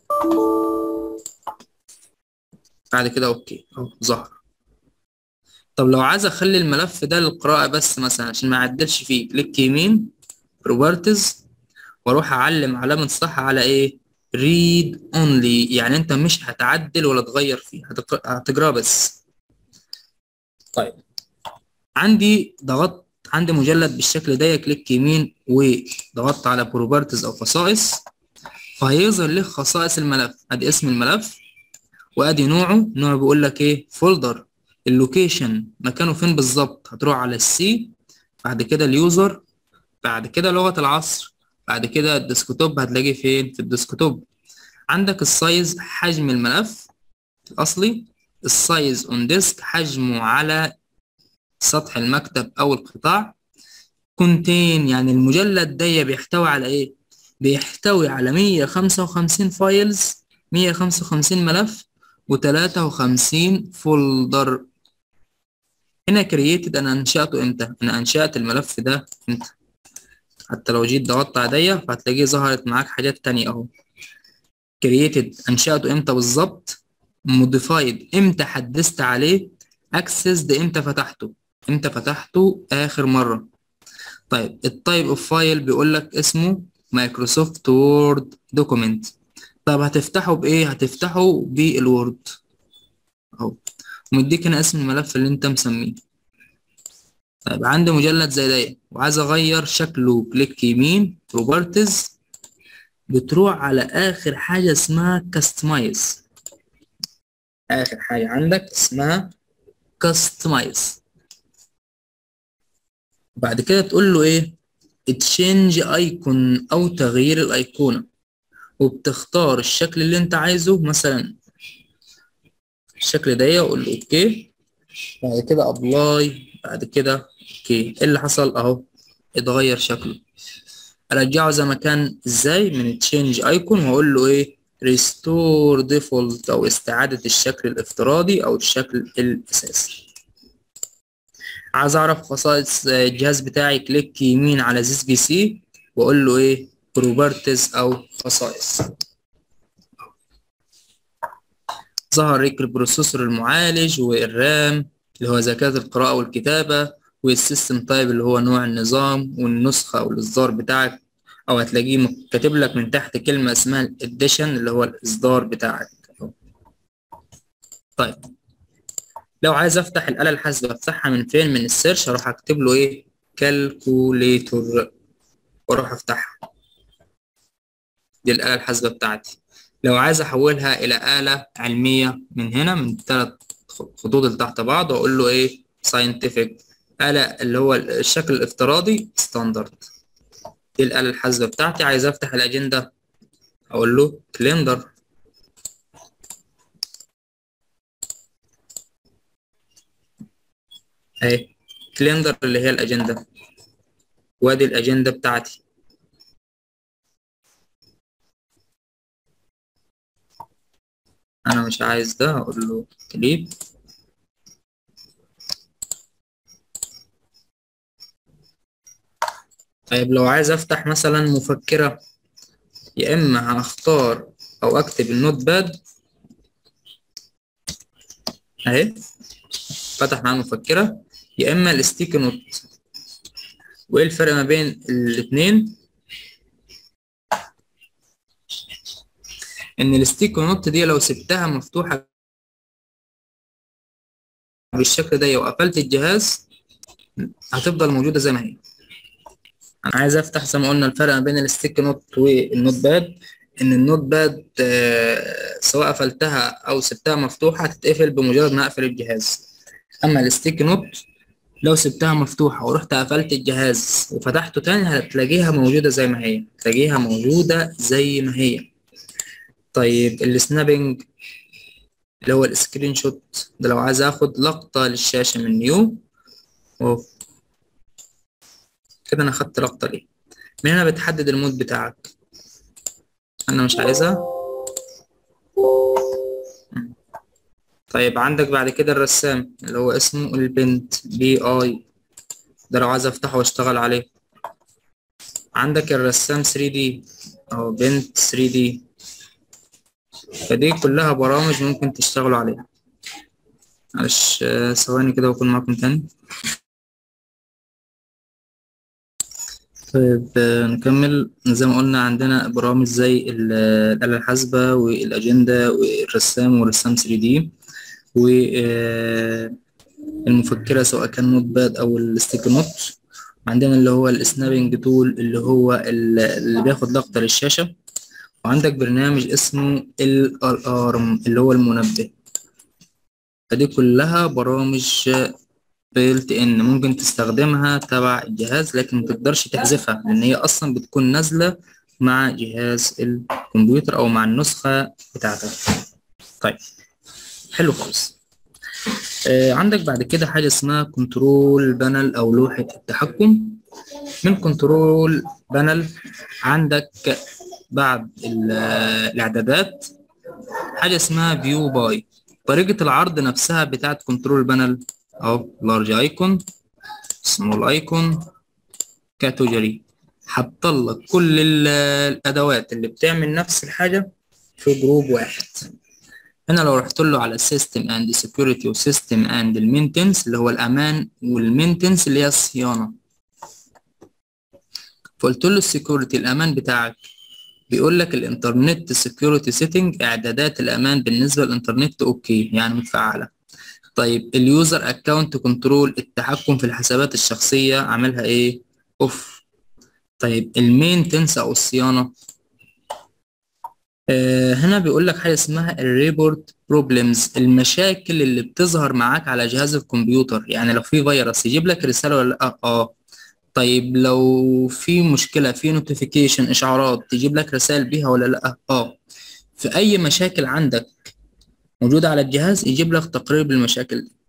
بعد كده اوكي اهو ظهر طب لو عايز اخلي الملف ده للقراءة بس مثلا عشان ما اعدلش فيه كليك يمين بروبرتيز واروح اعلم علامة صح على ايه read only يعني انت مش هتعدل ولا تغير فيه هتقراه بس طيب عندي ضغطت عندي مجلد بالشكل ده كليك يمين وضغطت على بروبرتيز او خصائص فهيظهر لي خصائص الملف ادي اسم الملف وادي نوعه نوعه بيقول لك ايه فولدر اللوكيشن مكانه فين بالظبط هتروح على السي بعد كده اليوزر بعد كده لغة العصر بعد كده الديسكتوب هتلاقيه فين في الديسكتوب عندك السايز حجم الملف الأصلي السايز اون ديسك حجمه على سطح المكتب أو القطاع كونتين يعني المجلد ده بيحتوي على إيه؟ بيحتوي على 155 فايلز 155 ملف و53 فولدر هنا كرييتد أنا أنشأته إمتى؟ أنا أنشأت الملف ده إمتى؟ حتى لو جيت ضغطت عليا فهتلاقيه ظهرت معاك حاجات تانية اهو created انشأته امتى بالظبط modified امتى حدثت عليه accessed امتى فتحته امتى فتحته اخر مرة طيب التايب اوف فايل بيقول لك اسمه مايكروسوفت وورد دوكيمنت طب هتفتحه بايه هتفتحه بالوورد اهو ومديك هنا اسم الملف اللي انت مسميه طيب عندي مجلد زي ده وعايز اغير شكله كليك يمين بروبرتيز بتروح على اخر حاجه اسمها كاستمايز اخر حاجه عندك اسمها كاستمايز بعد كده تقول له ايه تشينج ايكون او تغيير الايقونه وبتختار الشكل اللي انت عايزه مثلا الشكل ده واقول له اوكي بعد كده ابلاي بعد كده اوكي ايه اللي حصل اهو اتغير شكله ارجعه زي ما كان ازاي من تشينج ايكون واقول له ايه ريستور ديفولت او استعادة الشكل الافتراضي او الشكل الاساسي عايز اعرف خصائص الجهاز بتاعي كليك يمين على زيس بي سي واقول له ايه بروبرتيز او خصائص ظهر لك البروسيسور المعالج والرام اللي هو ذكاء القراءة والكتابة والسيستم تايب اللي هو نوع النظام والنسخة أو الإصدار بتاعك أو هتلاقيه كاتب لك من تحت كلمة اسمها الإديشن اللي هو الإصدار بتاعك طيب لو عايز أفتح الآلة الحاسبة أفتحها من فين من السيرش أروح أكتب له إيه كالكوليتور واروح افتحها دي الآلة الحاسبة بتاعتي لو عايز احولها الى آلة علمية من هنا من ثلاث خطوط اللي تحت بعض واقول له ايه scientific آلة اللي هو الشكل الافتراضي ستاندرد دي الآلة الحاسبة بتاعتي عايز افتح الأجندة اقول له كليندر اهي كليندر اللي هي الأجندة وادي الأجندة بتاعتي أنا مش عايز ده أقول له كليب طيب لو عايز أفتح مثلا مفكرة يا إما هختار أو أكتب النوت باد أهي فتح معايا المفكرة يا إما الستيك نوت وإيه الفرق ما بين الاتنين إن الستيك نوت دي لو سبتها مفتوحة بالشكل ده وقفلت الجهاز هتفضل موجودة زي ما هي أنا عايز أفتح زي ما قلنا الفرق ما بين الستيك نوت والنوت باد إن النوت باد آه سواء قفلتها أو سبتها مفتوحة هتتقفل بمجرد ما أقفل الجهاز أما الستيك نوت لو سبتها مفتوحة ورحت قفلت الجهاز وفتحته تاني هتلاقيها موجودة زي ما هي تلاقيها موجودة زي ما هي طيب السنابنج اللي هو السكرين شوت ده لو عايز اخد لقطة للشاشة من نيو اوف كده انا خدت لقطة ليه من هنا بتحدد المود بتاعك انا مش عايزها طيب عندك بعد كده الرسام اللي هو اسمه البنت بي اي ده لو عايز افتحه واشتغل عليه عندك الرسام 3 دي او بنت 3 دي فدي كلها برامج ممكن تشتغلوا عليها معلش ثواني كده واكون معاكم تاني طيب نكمل زي ما قلنا عندنا برامج زي الآلة الحاسبة والأجندة والرسام والرسام 3 دي والمفكرة سواء كان نوت باد أو الستيك نوت عندنا اللي هو السنابنج تول اللي هو اللي بياخد لقطة للشاشة وعندك برنامج اسمه الألارم اللي هو المنبه فدي كلها برامج بيلت ان ممكن تستخدمها تبع الجهاز لكن متقدرش تحذفها لان هي اصلا بتكون نازلة مع جهاز الكمبيوتر او مع النسخة بتاعتك طيب حلو خالص آه عندك بعد كده حاجة اسمها كنترول بانل او لوحة التحكم من كنترول بانل عندك بعد الاعدادات حاجة اسمها فيو باي طريقة العرض نفسها بتاعت كنترول بانل او لارج ايكون سمول ايكون كاتيجوري حطلك كل الادوات اللي بتعمل نفس الحاجة في جروب واحد هنا لو رحت له على سيستم اند سكيورتي وسيستم اند المينتنس اللي هو الامان والمينتنس اللي هي الصيانة فقلت له السكيورتي الامان بتاعك بيقول لك الانترنت سكيورتي سيتنج اعدادات الامان بالنسبه للانترنت اوكي يعني متفعله طيب اليوزر اكونت كنترول التحكم في الحسابات الشخصيه عاملها ايه اوف طيب المينتنس او الصيانه آه هنا بيقول لك حاجه اسمها الريبورت بروبلمز المشاكل اللي بتظهر معاك على جهاز الكمبيوتر يعني لو في فيروس يجيب لك رساله ولا لا اه طيب لو في مشكلة في نوتيفيكيشن إشعارات تجيب لك رسائل بيها ولا لأ؟ آه في أي مشاكل عندك موجودة على الجهاز يجيب لك تقرير بالمشاكل دي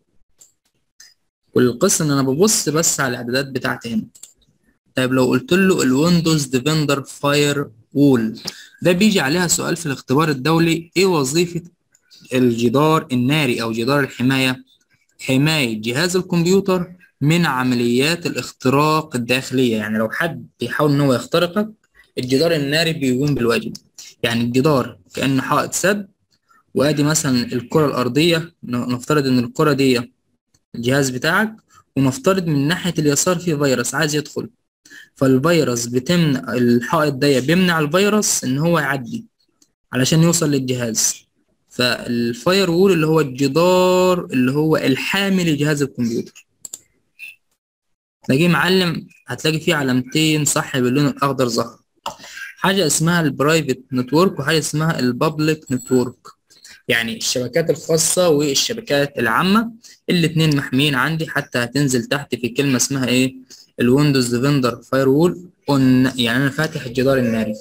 والقصة إن أنا ببص بس على الإعدادات بتاعتي هنا طيب لو قلت له الويندوز ديفندر فاير وول ده بيجي عليها سؤال في الاختبار الدولي إيه وظيفة الجدار الناري أو جدار الحماية؟ حماية جهاز الكمبيوتر من عمليات الاختراق الداخلية يعني لو حد بيحاول ان هو يخترقك الجدار الناري بيقوم بالواجب يعني الجدار كأنه حائط سد وادي مثلا الكرة الأرضية نفترض ان الكرة دي الجهاز بتاعك ونفترض من ناحية اليسار في فيروس عايز يدخل فالفيروس بتمنع الحائط ده بيمنع الفيروس ان هو يعدي علشان يوصل للجهاز فالفاير وول اللي هو الجدار اللي هو الحامي لجهاز الكمبيوتر تلاقيه معلم هتلاقي فيه علامتين صح باللون الاخضر ظهر حاجه اسمها البرايفت نتورك وحاجه اسمها البابليك نتورك يعني الشبكات الخاصه والشبكات العامه الاتنين محميين عندي حتى هتنزل تحت في كلمه اسمها ايه الويندوز ديفندر فاير وول يعني انا فاتح الجدار الناري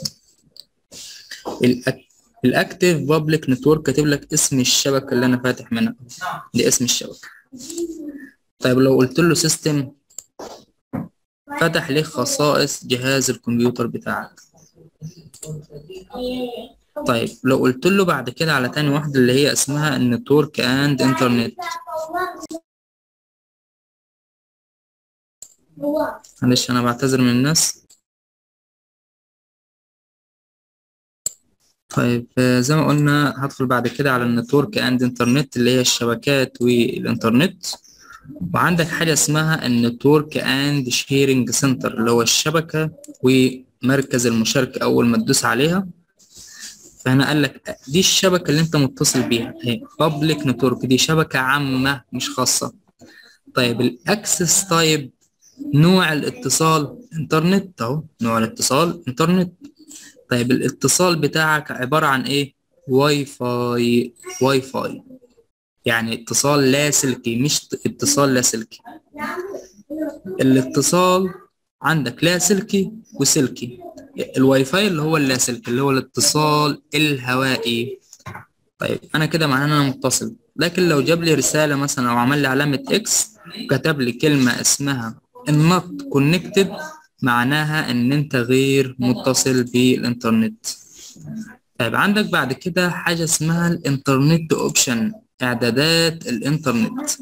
الاكتيف بابليك نتورك كاتب لك اسم الشبكه اللي انا فاتح منها دي اسم الشبكه طيب لو قلت له سيستم فتح لي خصائص جهاز الكمبيوتر بتاعك طيب لو قلت له بعد كده على تاني واحدة اللي هي اسمها النتورك اند انترنت معلش انا بعتذر من الناس طيب زي ما قلنا هدخل بعد كده على النتورك اند انترنت اللي هي الشبكات والانترنت وعندك حاجة اسمها النتورك اند شيرنج سنتر اللي هو الشبكة ومركز المشاركة أول ما تدوس عليها فهنا قال لك دي الشبكة اللي أنت متصل بيها هي بابليك نتورك دي شبكة عامة مش خاصة طيب الأكسس تايب نوع الاتصال انترنت أهو نوع الاتصال انترنت طيب الاتصال بتاعك عبارة عن إيه؟ واي فاي واي فاي يعني اتصال لاسلكي مش اتصال لاسلكي الاتصال عندك لاسلكي وسلكي الواي فاي اللي هو اللاسلكي اللي هو الاتصال الهوائي طيب انا كده معناه ان انا متصل لكن لو جاب لي رساله مثلا او عمل لي علامه اكس وكتب لي كلمه اسمها not connected معناها ان انت غير متصل بالانترنت طيب عندك بعد كده حاجه اسمها الانترنت اوبشن إعدادات الإنترنت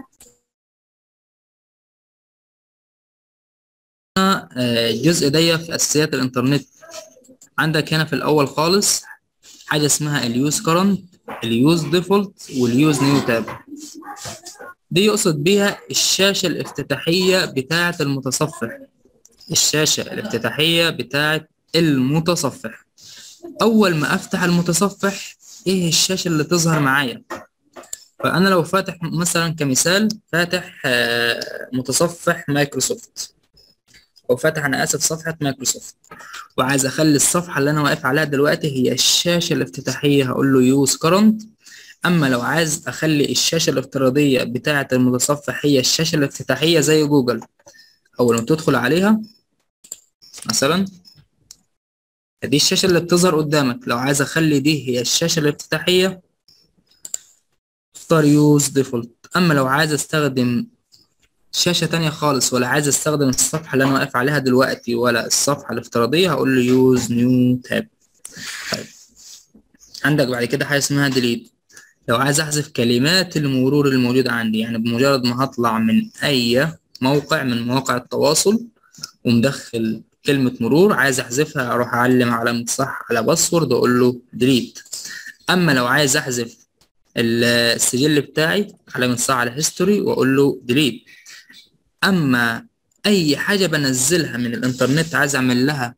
الجزء ده في أساسيات الإنترنت عندك هنا في الأول خالص حاجة اسمها اليوز كرنت اليوز ديفولت واليوز نيو تاب دي يقصد بيها الشاشة الافتتاحية بتاعة المتصفح الشاشة الافتتاحية بتاعة المتصفح أول ما أفتح المتصفح إيه الشاشة اللي تظهر معايا فأنا لو فاتح مثلا كمثال فاتح متصفح مايكروسوفت أو فاتح أنا آسف صفحة مايكروسوفت وعايز أخلي الصفحة اللي أنا واقف عليها دلوقتي هي الشاشة الافتتاحية هقول له يوز كرنت أما لو عايز أخلي الشاشة الافتراضية بتاعة المتصفح هي الشاشة الافتتاحية زي جوجل أول ما تدخل عليها مثلا دي الشاشة اللي بتظهر قدامك لو عايز أخلي دي هي الشاشة الافتتاحية اختار يوز ديفولت اما لو عايز استخدم شاشة تانية خالص ولا عايز استخدم الصفحة اللي انا واقف عليها دلوقتي ولا الصفحة الافتراضية هقول له يوز نيو تاب طيب عندك بعد كده حاجة اسمها ديليت لو عايز احذف كلمات المرور الموجودة عندي يعني بمجرد ما هطلع من اي موقع من مواقع التواصل ومدخل كلمة مرور عايز احذفها اروح اعلم علامة صح على باسورد واقول له ديليت اما لو عايز احذف السجل بتاعي علامة صح على هيستوري واقول له ديليت اما اي حاجة بنزلها من الانترنت عايز اعمل لها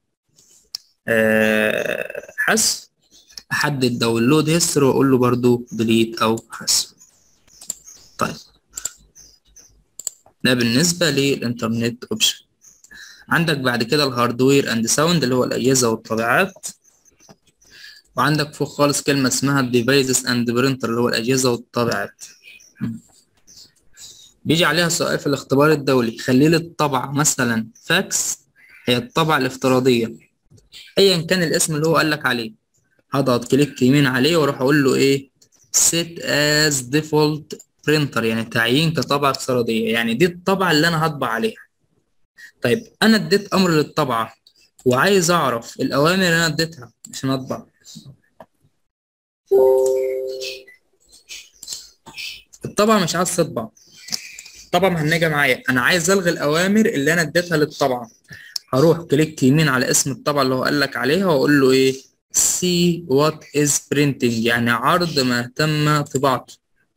أه حذف احدد داونلود هيستوري واقول له برضو ديليت او حذف طيب ده بالنسبة للانترنت اوبشن عندك بعد كده الهاردوير اند ساوند اللي هو الاجهزة والطبيعات وعندك فوق خالص كلمة اسمها الديفايسز اند برينتر اللي هو الأجهزة والطابعات بيجي عليها سؤال في الاختبار الدولي خلي لي الطبعة مثلا فاكس هي الطبعة الافتراضية أيا كان الاسم اللي هو قالك عليه هضغط كليك يمين عليه واروح أقول له إيه set as default printer يعني تعيين كطبعة افتراضية يعني دي الطبعة اللي أنا هطبع عليها طيب أنا اديت أمر للطبعة وعايز أعرف الأوامر اللي أنا اديتها عشان أطبع الطبعة مش عايز تطبع طبعا مهنجة معايا انا عايز الغي الاوامر اللي انا اديتها للطبعة هروح كليك يمين على اسم الطبعة اللي هو قالك عليها واقول له ايه see what is printing يعني عرض ما تم طباعته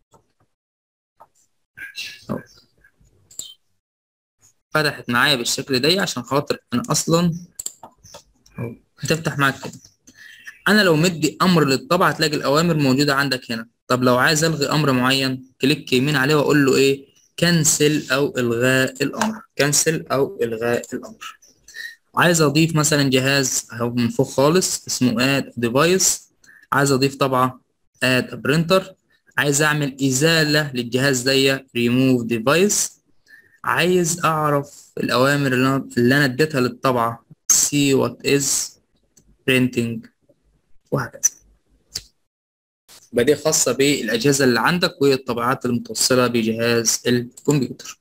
فتحت معايا بالشكل ده عشان خاطر انا اصلا هتفتح معاك كده انا لو مدي امر للطبعة هتلاقي الاوامر موجودة عندك هنا طب لو عايز الغي امر معين كليك يمين عليه واقول له ايه كنسل او الغاء الامر كنسل او الغاء الامر عايز اضيف مثلا جهاز اهو من فوق خالص اسمه اد ديفايس عايز اضيف طبعا اد برينتر عايز اعمل ازاله للجهاز دي ريموف ديفايس عايز اعرف الاوامر اللي انا اللي انا اديتها للطبعه see what is printing وهكذا يبقى دي خاصة بالأجهزة اللي عندك والطبعات المتوصلة بجهاز الكمبيوتر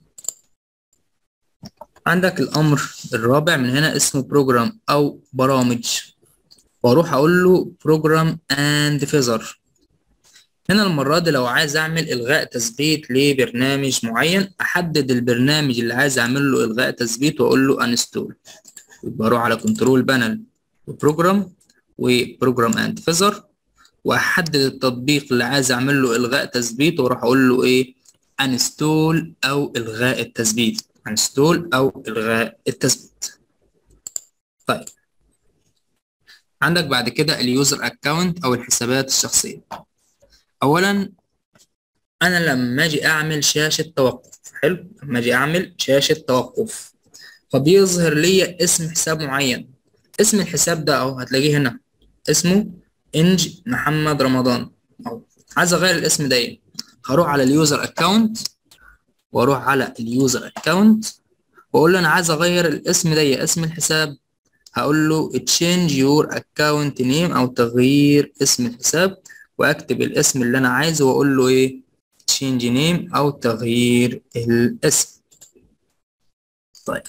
عندك الأمر الرابع من هنا اسمه بروجرام أو برامج وأروح أقول له بروجرام أند فيزر هنا المرة دي لو عايز أعمل إلغاء تثبيت لبرنامج معين أحدد البرنامج اللي عايز أعمل له إلغاء تثبيت وأقول له أنستول يبقى أروح على كنترول بانل وبروجرام وبروجرام أند فيزر واحدد التطبيق اللي عايز اعمل له الغاء تثبيت واروح اقول له ايه انستول او الغاء التثبيت انستول او الغاء التثبيت طيب عندك بعد كده اليوزر اكونت او الحسابات الشخصيه اولا انا لما اجي اعمل شاشه توقف حلو لما اجي اعمل شاشه توقف فبيظهر لي اسم حساب معين اسم الحساب ده اهو هتلاقيه هنا اسمه انج محمد رمضان اهو عايز اغير الاسم ده هروح على اليوزر اكونت واروح على اليوزر اكونت واقول له انا عايز اغير الاسم ده اسم الحساب هقول له change your account name او تغيير اسم الحساب واكتب الاسم اللي انا عايزه واقول له ايه change name او تغيير الاسم طيب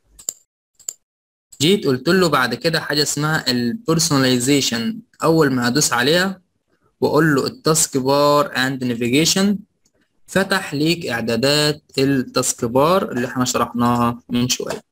جيت قلت له بعد كده حاجة اسمها البيرسوناليزيشن أول ما هدوس عليها وأقول له التاسك بار أند نافيجيشن فتح ليك إعدادات التاسك بار اللي احنا شرحناها من شوية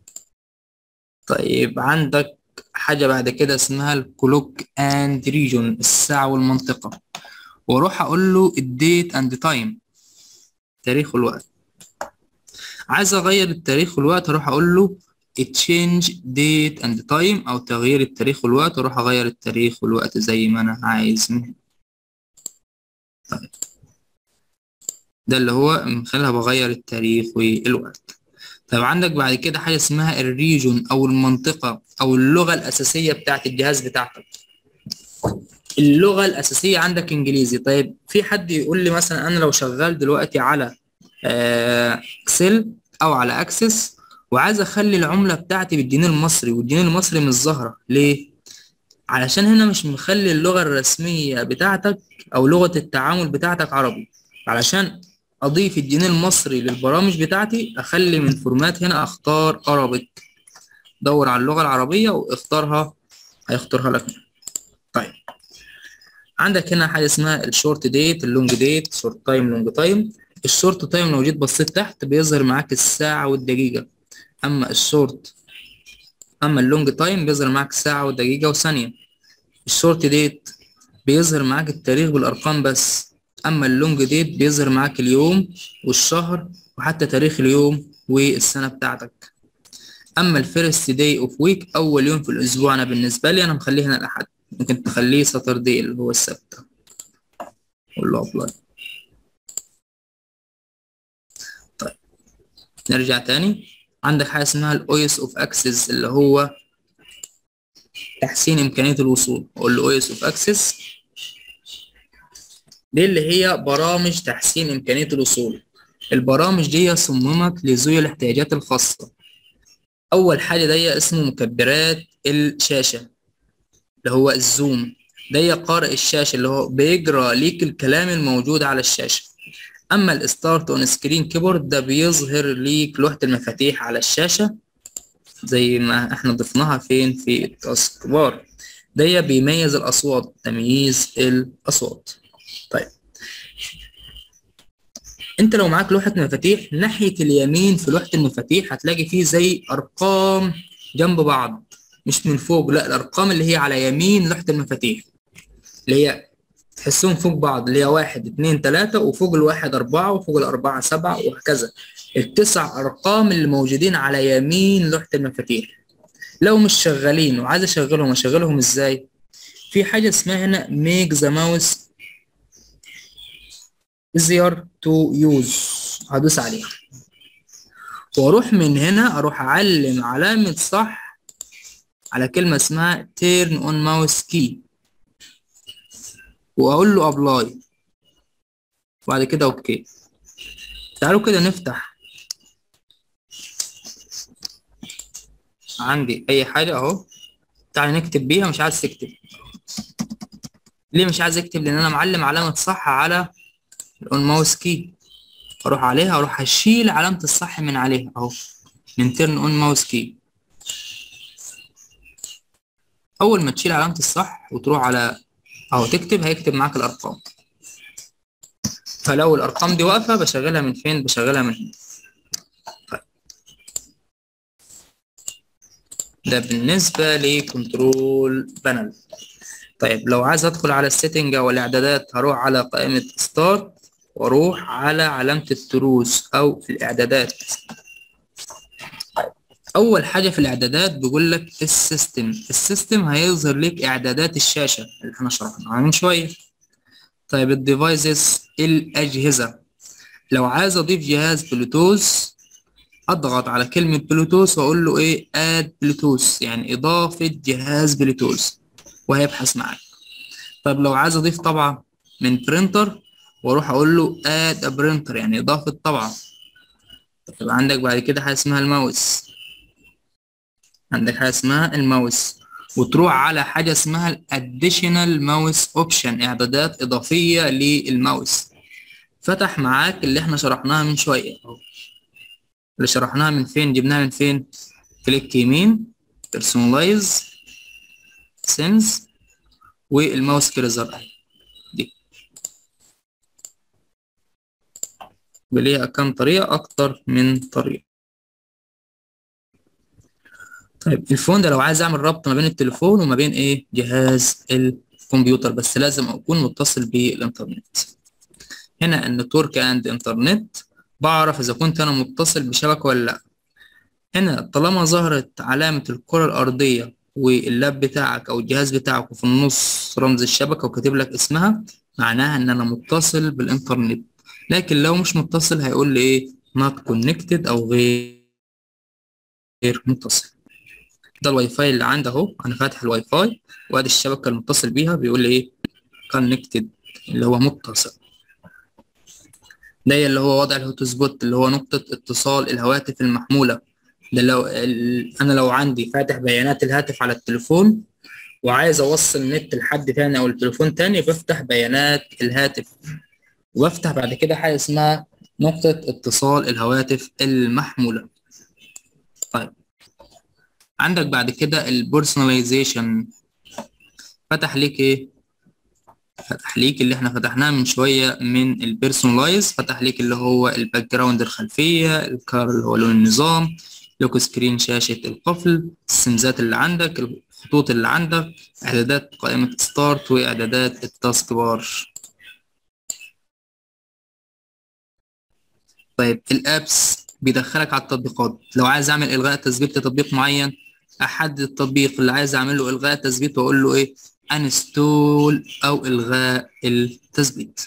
طيب عندك حاجة بعد كده اسمها الكلوك أند ريجون الساعة والمنطقة وأروح أقول له الديت أند تايم تاريخ والوقت عايز أغير التاريخ والوقت أروح أقول له change date and time او تغيير التاريخ والوقت واروح اغير التاريخ والوقت زي ما انا عايز من هنا طيب ده اللي هو من خلالها بغير التاريخ والوقت طيب عندك بعد كده حاجة اسمها الريجون او المنطقة او اللغة الاساسية بتاعت الجهاز بتاعتك اللغة الاساسية عندك انجليزي طيب في حد يقول لي مثلا انا لو شغال دلوقتي على اكسل او على اكسس وعايز اخلي العمله بتاعتي بالجنيه المصري والجنيه المصري مش ظاهره ليه علشان هنا مش مخلي اللغه الرسميه بتاعتك او لغه التعامل بتاعتك عربي علشان اضيف الجنيه المصري للبرامج بتاعتي اخلي من فورمات هنا اختار ارابيك دور على اللغه العربيه واختارها هيختارها لك طيب عندك هنا حاجه اسمها الشورت ديت اللونج ديت شورت تايم لونج تايم الشورت تايم لو جيت بصيت تحت بيظهر معاك الساعه والدقيقه اما الشورت اما اللونج تايم بيظهر معاك ساعة ودقيقة وثانية الشورت ديت بيظهر معاك التاريخ بالارقام بس اما اللونج ديت بيظهر معاك اليوم والشهر وحتى تاريخ اليوم والسنة بتاعتك اما الفيرست داي اوف ويك اول يوم في الاسبوع انا بالنسبة لي انا مخليه هنا الاحد ممكن تخليه ساتردي اللي هو السبت قول له ابلاي طيب نرجع تاني عندك حاجة اسمها الاويس اوف اكسس اللي هو تحسين امكانية الوصول اقول له اويس اوف اكسس دي اللي هي برامج تحسين امكانية الوصول البرامج دي صممت لذوي الاحتياجات الخاصة اول حاجة دي اسمه مكبرات الشاشة اللي هو الزوم ده قارئ الشاشة اللي هو بيجرى ليك الكلام الموجود على الشاشة اما الستارت اون سكرين كيبورد ده بيظهر ليك لوحة المفاتيح على الشاشة زي ما احنا ضفناها فين في التاسك بار ده بيميز الاصوات تمييز الاصوات طيب انت لو معاك لوحة مفاتيح ناحية اليمين في لوحة المفاتيح هتلاقي فيه زي ارقام جنب بعض مش من فوق لا الارقام اللي هي على يمين لوحة المفاتيح اللي هي تحسهم فوق بعض اللي هي واحد اتنين تلاتة وفوق الواحد أربعة وفوق الأربعة سبعة وهكذا التسع أرقام اللي موجودين على يمين لوحة المفاتيح لو مش شغالين وعايز أشغلهم أشغلهم إزاي؟ في حاجة اسمها هنا make the mouse easier to use هدوس عليها واروح من هنا اروح اعلم علامة صح على كلمة اسمها turn on mouse key واقول له ابلاي وبعد كده اوكي تعالوا كده نفتح عندي اي حاجة اهو تعالى نكتب بيها مش عايز تكتب ليه مش عايز اكتب لان انا معلم علامة صح على الاون ماوس كي اروح عليها اروح اشيل علامة الصح من عليها اهو من تيرن اون ماوس كي اول ما تشيل علامة الصح وتروح على اهو تكتب هيكتب معاك الارقام فلو الارقام دي واقفة بشغلها من فين بشغلها من هنا طيب. ده بالنسبة لكنترول بانل طيب لو عايز ادخل على السيتنج او الاعدادات هروح على قائمة ستارت واروح على علامة التروس او الاعدادات اول حاجة في الاعدادات بيقول لك السيستم السيستم هيظهر لك اعدادات الشاشة اللي احنا شرحناها من شوية طيب الديفايسز الاجهزة لو عايز اضيف جهاز بلوتوث اضغط على كلمة بلوتوث واقول له ايه اد بلوتوث يعني اضافة جهاز بلوتوث وهيبحث معاك طب لو عايز اضيف طبعة من برينتر واروح اقول له اد برينتر يعني اضافة طبعة طب عندك بعد كده حاجة اسمها الماوس عندك حاجة اسمها الماوس وتروح على حاجة اسمها الاديشنال ماوس اوبشن اعدادات اضافية للماوس فتح معاك اللي احنا شرحناها من شوية اهو اللي شرحناها من فين جبناها من فين كليك يمين بيرسونلايز سينز والماوس كريزر اهي دي بليها كام طريقة أكتر من طريقة طيب الفون ده لو عايز أعمل ربط ما بين التليفون وما بين إيه جهاز الكمبيوتر بس لازم أكون متصل بالإنترنت هنا النتورك أند إنترنت بعرف إذا كنت أنا متصل بشبكة ولا لأ هنا طالما ظهرت علامة الكرة الأرضية واللاب بتاعك او الجهاز بتاعك وفي النص رمز الشبكه وكاتب لك اسمها معناها ان انا متصل بالانترنت لكن لو مش متصل هيقول لي ايه not connected او غير غير متصل ده الواي فاي اللي عندي اهو انا فاتح الواي فاي وادي الشبكه المتصل بيها بيقول لي ايه connected اللي هو متصل ده اللي هو وضع الهوت سبوت اللي هو نقطه اتصال الهواتف المحموله ده لو انا لو عندي فاتح بيانات الهاتف على التليفون وعايز اوصل نت لحد تاني او التليفون تاني بفتح بيانات الهاتف وبفتح بعد كده حاجه اسمها نقطة اتصال الهواتف المحمولة طيب عندك بعد كده البرسوناليزيشن فتح ليك ايه فتح ليك اللي احنا فتحناه من شوية من البيرسونلايز فتح ليك اللي هو الباك جراوند الخلفية الكار اللي هو لون النظام لوك سكرين شاشة القفل السمزات اللي عندك الخطوط اللي عندك إعدادات قائمة ستارت وإعدادات التاسك بار طيب الأبس بيدخلك على التطبيقات لو عايز أعمل إلغاء تثبيت لتطبيق معين أحدد التطبيق اللي عايز أعمل له إلغاء تثبيت وأقول له إيه انستول أو إلغاء التثبيت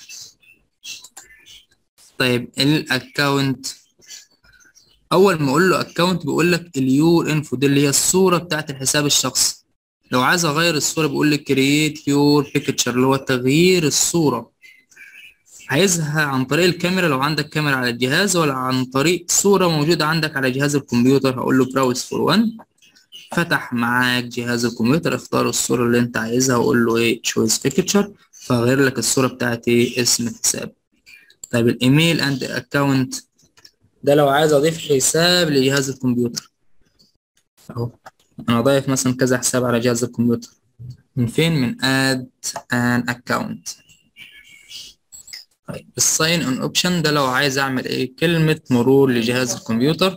طيب الأكاونت اول ما اقول له اكونت بيقول لك اليور انفو دي اللي هي الصوره بتاعت الحساب الشخصي لو عايز اغير الصوره بيقول لك كرييت يور بيكتشر اللي هو تغيير الصوره عايزها عن طريق الكاميرا لو عندك كاميرا على الجهاز ولا عن طريق صوره موجوده عندك على جهاز الكمبيوتر هقول له براوز فور وان فتح معاك جهاز الكمبيوتر اختار الصوره اللي انت عايزها وقول له ايه تشويس بيكتشر فغير لك الصوره بتاعت ايه اسم الحساب طيب الايميل اند اكونت ده لو عايز اضيف حساب لجهاز الكمبيوتر اهو انا ضايف مثلا كذا حساب على جهاز الكمبيوتر من فين من add an account طيب الساين ان اوبشن ده لو عايز اعمل ايه كلمة مرور لجهاز الكمبيوتر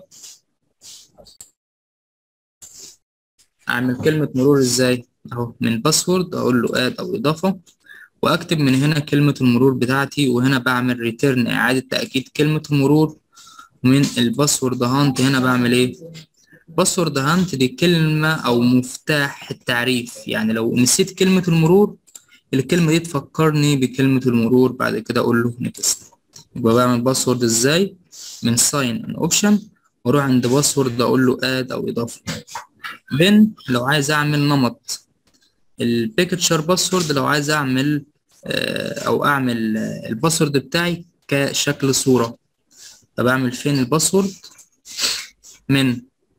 اعمل كلمة مرور ازاي اهو من باسورد اقول له اد او اضافة واكتب من هنا كلمة المرور بتاعتي وهنا بعمل ريتيرن اعادة تأكيد كلمة المرور من الباسورد هانت هنا بعمل ايه باسورد هانت دي كلمة او مفتاح التعريف يعني لو نسيت كلمة المرور الكلمة دي تفكرني بكلمة المرور بعد كده اقول له نكست يبقى بعمل باسورد ازاي من ساين ان اوبشن واروح عند باسورد اقول له اد او اضافه بن لو عايز اعمل نمط البيكتشر باسورد لو عايز اعمل او اعمل الباسورد بتاعي كشكل صورة طب اعمل فين الباسورد من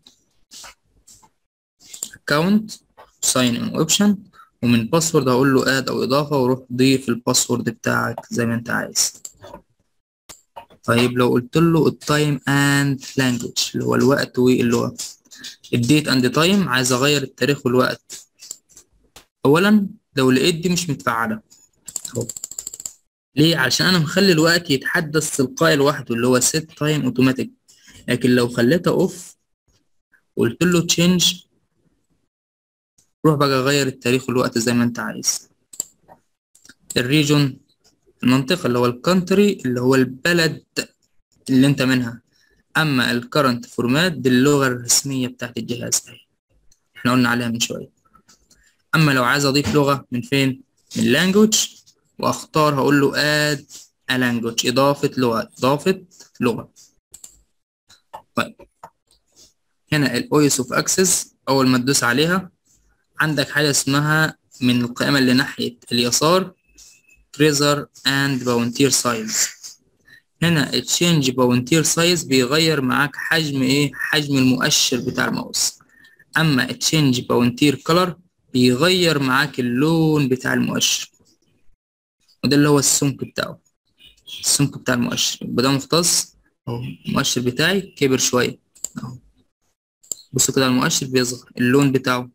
account sign in option ومن باسورد هقول له اد او اضافة واروح ضيف الباسورد بتاعك زي ما انت عايز طيب لو قلت له التايم اند لانجوج اللي هو الوقت واللغة الديت اند تايم عايز اغير التاريخ والوقت اولا لو لقيت دي مش متفعلة اهو ليه عشان انا مخلي الوقت يتحدث تلقائي لوحده اللي هو set time automatic لكن لو خليتها اوف وقلت له change روح بقى غير التاريخ والوقت زي ما انت عايز الريجون المنطقة اللي هو الكونتري اللي هو البلد اللي انت منها اما الكرنت فورمات دي اللغة الرسمية بتاعت الجهاز احنا قلنا عليها من شوية اما لو عايز اضيف لغة من فين من language واختار هقول له add a language اضافة لغة اضافة لغة طيب هنا الاويس اوف اكسس اول ما تدوس عليها عندك حاجة اسمها من القائمة اللي ناحية اليسار تريزر اند باونتير سايز هنا التشينج باونتير سايز بيغير معاك حجم ايه حجم المؤشر بتاع الماوس اما التشينج باونتير كلر بيغير معاك اللون بتاع المؤشر وده اللي هو السمك بتاعه السمك بتاع المؤشر يبقى ده مختص اهو المؤشر بتاعي كبر شوية اهو بصوا كده المؤشر بيصغر اللون بتاعه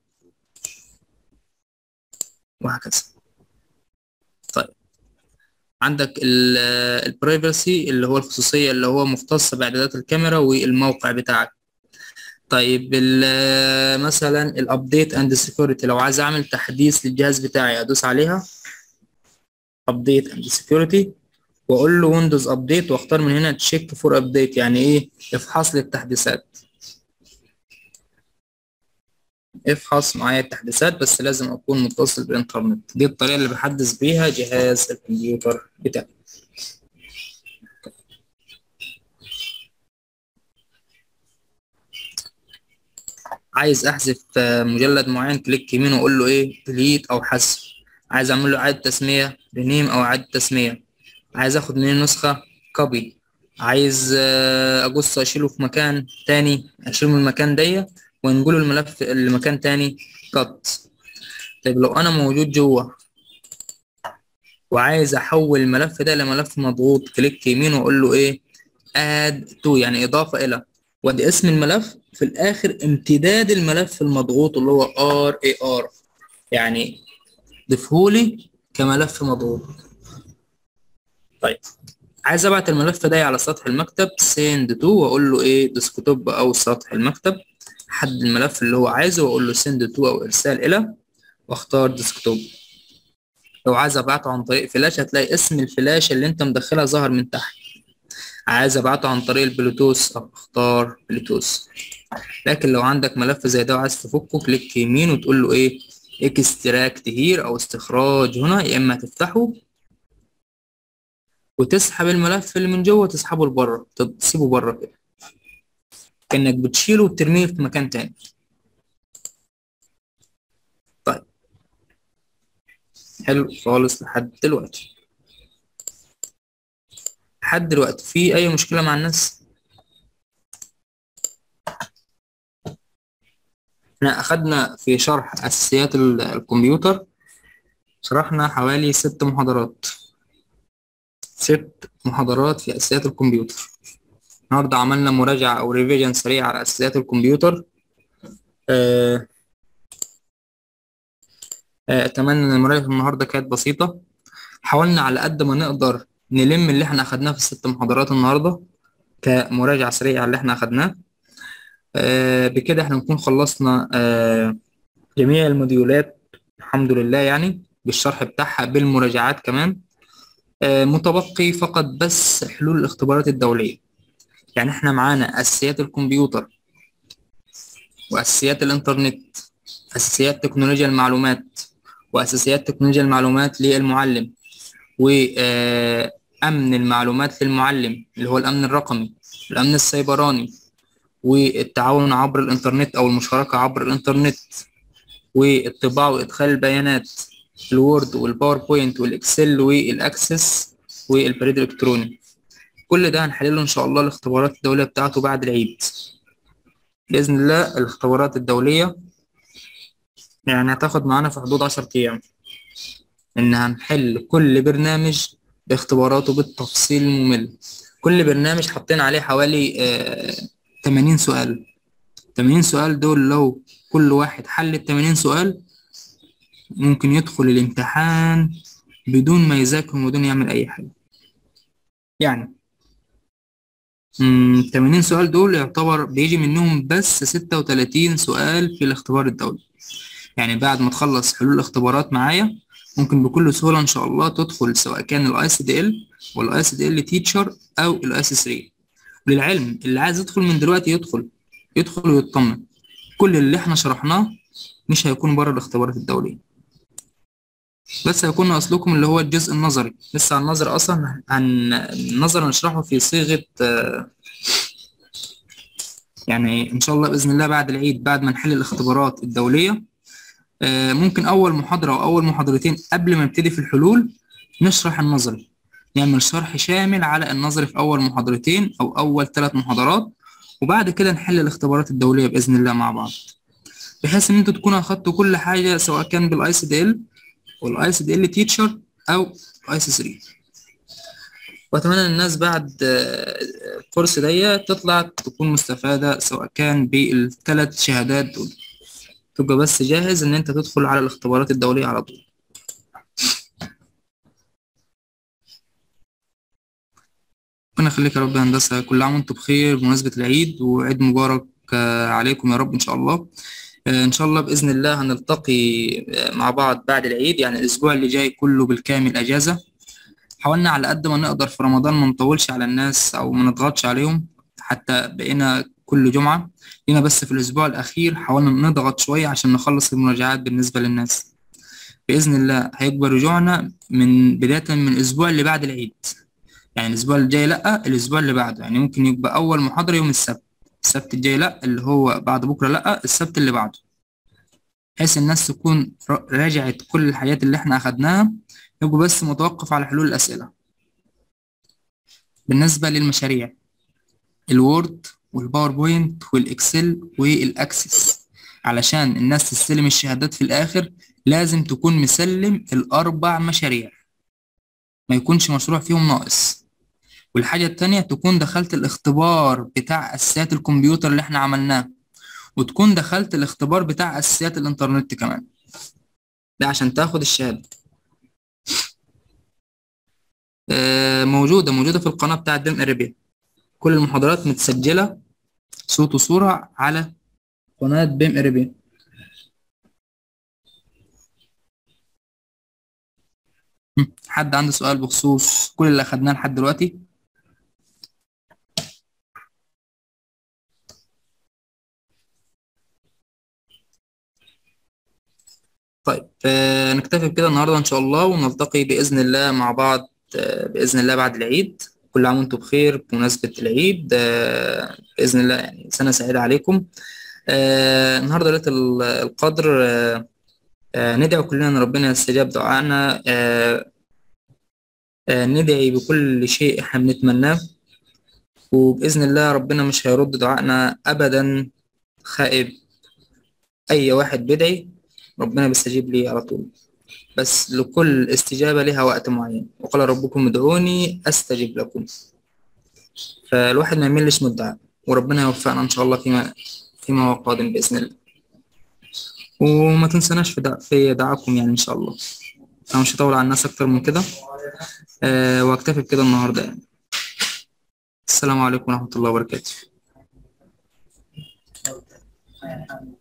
وهكذا طيب عندك البرايفسي اللي هو الخصوصية اللي هو مختص بإعدادات الكاميرا والموقع بتاعك طيب مثلا الابديت اند سكيورتي لو عايز اعمل تحديث للجهاز بتاعي ادوس عليها ابديت اند سكيورتي واقول له ويندوز ابديت واختار من هنا تشيك فور ابديت يعني ايه افحص لي التحديثات افحص معايا التحديثات بس لازم اكون متصل بالانترنت دي الطريقه اللي بحدث بيها جهاز الكمبيوتر بتاعي عايز احذف مجلد معين كليك يمين واقول له ايه ديليت او حذف عايز اعمل له اعاده تسميه رينيم او اعاده تسميه عايز اخد منه نسخه كوبي عايز اجص اشيله في مكان تاني اشيله من المكان ده وانقله الملف لمكان تاني كات طيب لو انا موجود جوه وعايز احول الملف ده لملف مضغوط كليك يمين واقول له ايه اد تو يعني اضافه الى وادي اسم الملف في الاخر امتداد الملف المضغوط اللي هو ار اي ار يعني ضيفهولي كملف مضغوط طيب عايز ابعت الملف ده على سطح المكتب send to واقول له ايه ديسكتوب او سطح المكتب حدد الملف اللي هو عايزه واقول له send to او ارسال الى واختار ديسكتوب لو عايز ابعته عن طريق فلاش هتلاقي اسم الفلاش اللي انت مدخلها ظهر من تحت عايز ابعته عن طريق البلوتوث اختار بلوتوث لكن لو عندك ملف زي ده وعايز تفكه كليك يمين وتقول له ايه اكستراكت هير او استخراج هنا يا اما تفتحه وتسحب الملف اللي من جوه تسحبه لبره تسيبه بره كده كانك بتشيله وترميه في مكان تاني طيب حلو خالص لحد دلوقتي لحد دلوقتي في اي مشكله مع الناس احنا اخدنا في شرح اساسيات الكمبيوتر شرحنا حوالي ست محاضرات ست محاضرات في اساسيات الكمبيوتر النهارده عملنا مراجعه او ريفيجن سريع على اساسيات الكمبيوتر أه اتمنى ان المراجعه النهارده كانت بسيطه حاولنا على قد ما نقدر نلم اللي احنا اخدناه في الست محاضرات النهارده كمراجعه سريعه اللي احنا اخدناه أه بكده احنا نكون خلصنا أه جميع الموديولات الحمد لله يعني بالشرح بتاعها بالمراجعات كمان أه متبقي فقط بس حلول الاختبارات الدولية يعني احنا معانا اساسيات الكمبيوتر واساسيات الانترنت اساسيات تكنولوجيا المعلومات واساسيات تكنولوجيا المعلومات للمعلم و أمن المعلومات للمعلم اللي هو الأمن الرقمي الأمن السيبراني والتعاون عبر الإنترنت أو المشاركة عبر الإنترنت والطباعة وإدخال البيانات الوورد والباوربوينت والإكسل والأكسس والبريد الإلكتروني كل ده هنحلله إن شاء الله الاختبارات الدولية بتاعته بعد العيد بإذن الله الاختبارات الدولية يعني هتاخد معانا في حدود عشر أيام إن هنحل كل برنامج باختباراته بالتفصيل الممل كل برنامج حاطين عليه حوالي آه 80 سؤال 80 سؤال دول لو كل واحد حل ال 80 سؤال ممكن يدخل الامتحان بدون ما يذاكر وبدون يعمل أي حاجة يعني مم، 80 سؤال دول يعتبر بيجي منهم بس 36 سؤال في الاختبار الدولي يعني بعد ما تخلص حلول الاختبارات معايا ممكن بكل سهولة إن شاء الله تدخل سواء كان الاي سي دي ال والاي سي دي ال تيتشر أو الاي سي 3 للعلم اللي عايز يدخل من دلوقتي يدخل يدخل ويطمن كل اللي احنا شرحناه مش هيكون بره الاختبارات الدولية بس هيكون ناقص لكم اللي هو الجزء النظري لسه على النظر أصلا عن النظر نشرحه في صيغة آه، يعني إن شاء الله بإذن الله بعد العيد بعد ما نحل الاختبارات الدولية آه، ممكن أول محاضرة أو أول محاضرتين قبل ما نبتدي في الحلول نشرح النظري نعمل شرح شامل على النظري في أول محاضرتين أو أول ثلاث محاضرات وبعد كده نحل الاختبارات الدولية بإذن الله مع بعض بحيث إن أنتوا تكونوا أخدتوا كل حاجة سواء كان بالآي سي دي إل والاي سي دي ال تيتشر او اي سي 3 واتمنى الناس بعد آه، الكورس دي تطلع تكون مستفادة سواء كان بالثلاث شهادات دول تبقى بس جاهز ان انت تدخل على الاختبارات الدولية على طول ربنا يخليك يا رب يا هندسة كل عام وانتم بخير بمناسبة العيد وعيد مبارك آه، عليكم يا رب ان شاء الله آه، ان شاء الله باذن الله هنلتقي آه، مع بعض بعد العيد يعني الاسبوع اللي جاي كله بالكامل اجازه حاولنا على قد ما نقدر في رمضان ما نطولش على الناس او ما نضغطش عليهم حتى بقينا كل جمعه لينا بس في الاسبوع الاخير حاولنا نضغط شويه عشان نخلص المراجعات بالنسبه للناس باذن الله هيكبر رجوعنا من بدايه من الاسبوع اللي بعد العيد يعني الاسبوع الجاي لا الاسبوع اللي بعده يعني ممكن يبقى اول محاضره يوم السبت السبت الجاي لا اللي هو بعد بكره لا السبت اللي بعده بحيث الناس تكون ر- راجعت كل الحاجات اللي احنا اخدناها يبقى بس متوقف على حلول الاسئله بالنسبه للمشاريع الوورد والباوربوينت والاكسل والاكسس علشان الناس تستلم الشهادات في الاخر لازم تكون مسلم الاربع مشاريع ما يكونش مشروع فيهم ناقص والحاجة التانية تكون دخلت الاختبار بتاع أساسيات الكمبيوتر اللي احنا عملناه وتكون دخلت الاختبار بتاع أساسيات الإنترنت كمان ده عشان تاخد الشهادة آه، موجودة موجودة في القناة بتاعة ديم أريبيا كل المحاضرات متسجلة صوت وصورة على قناة بيم أريبيا هم، حد عنده سؤال بخصوص كل اللي أخدناه لحد دلوقتي طيب آه، نكتفي بكده النهاردة إن شاء الله ونلتقي بإذن الله مع بعض آه، بإذن الله بعد العيد كل عام وأنتم بخير بمناسبة العيد آه، بإذن الله يعني سنة سعيدة عليكم آه، النهاردة ليلة ال- القدر آه، آه، ندعو كلنا إن ربنا يستجاب دعائنا آه، آه، ندعي بكل شيء إحنا بنتمناه وبإذن الله ربنا مش هيرد دعائنا أبدا خائب أي واحد بيدعي ربنا بيستجيب ليه على طول بس لكل استجابة لها وقت معين وقال ربكم ادعوني أستجب لكم فالواحد ما يملش من الدعاء وربنا يوفقنا إن شاء الله فيما فيما هو قادم بإذن الله وما تنسناش في, دع... في دعاكم يعني إن شاء الله أنا مش هطول على الناس أكتر من كده أه وأكتفي بكده النهاردة يعني السلام عليكم ورحمة الله وبركاته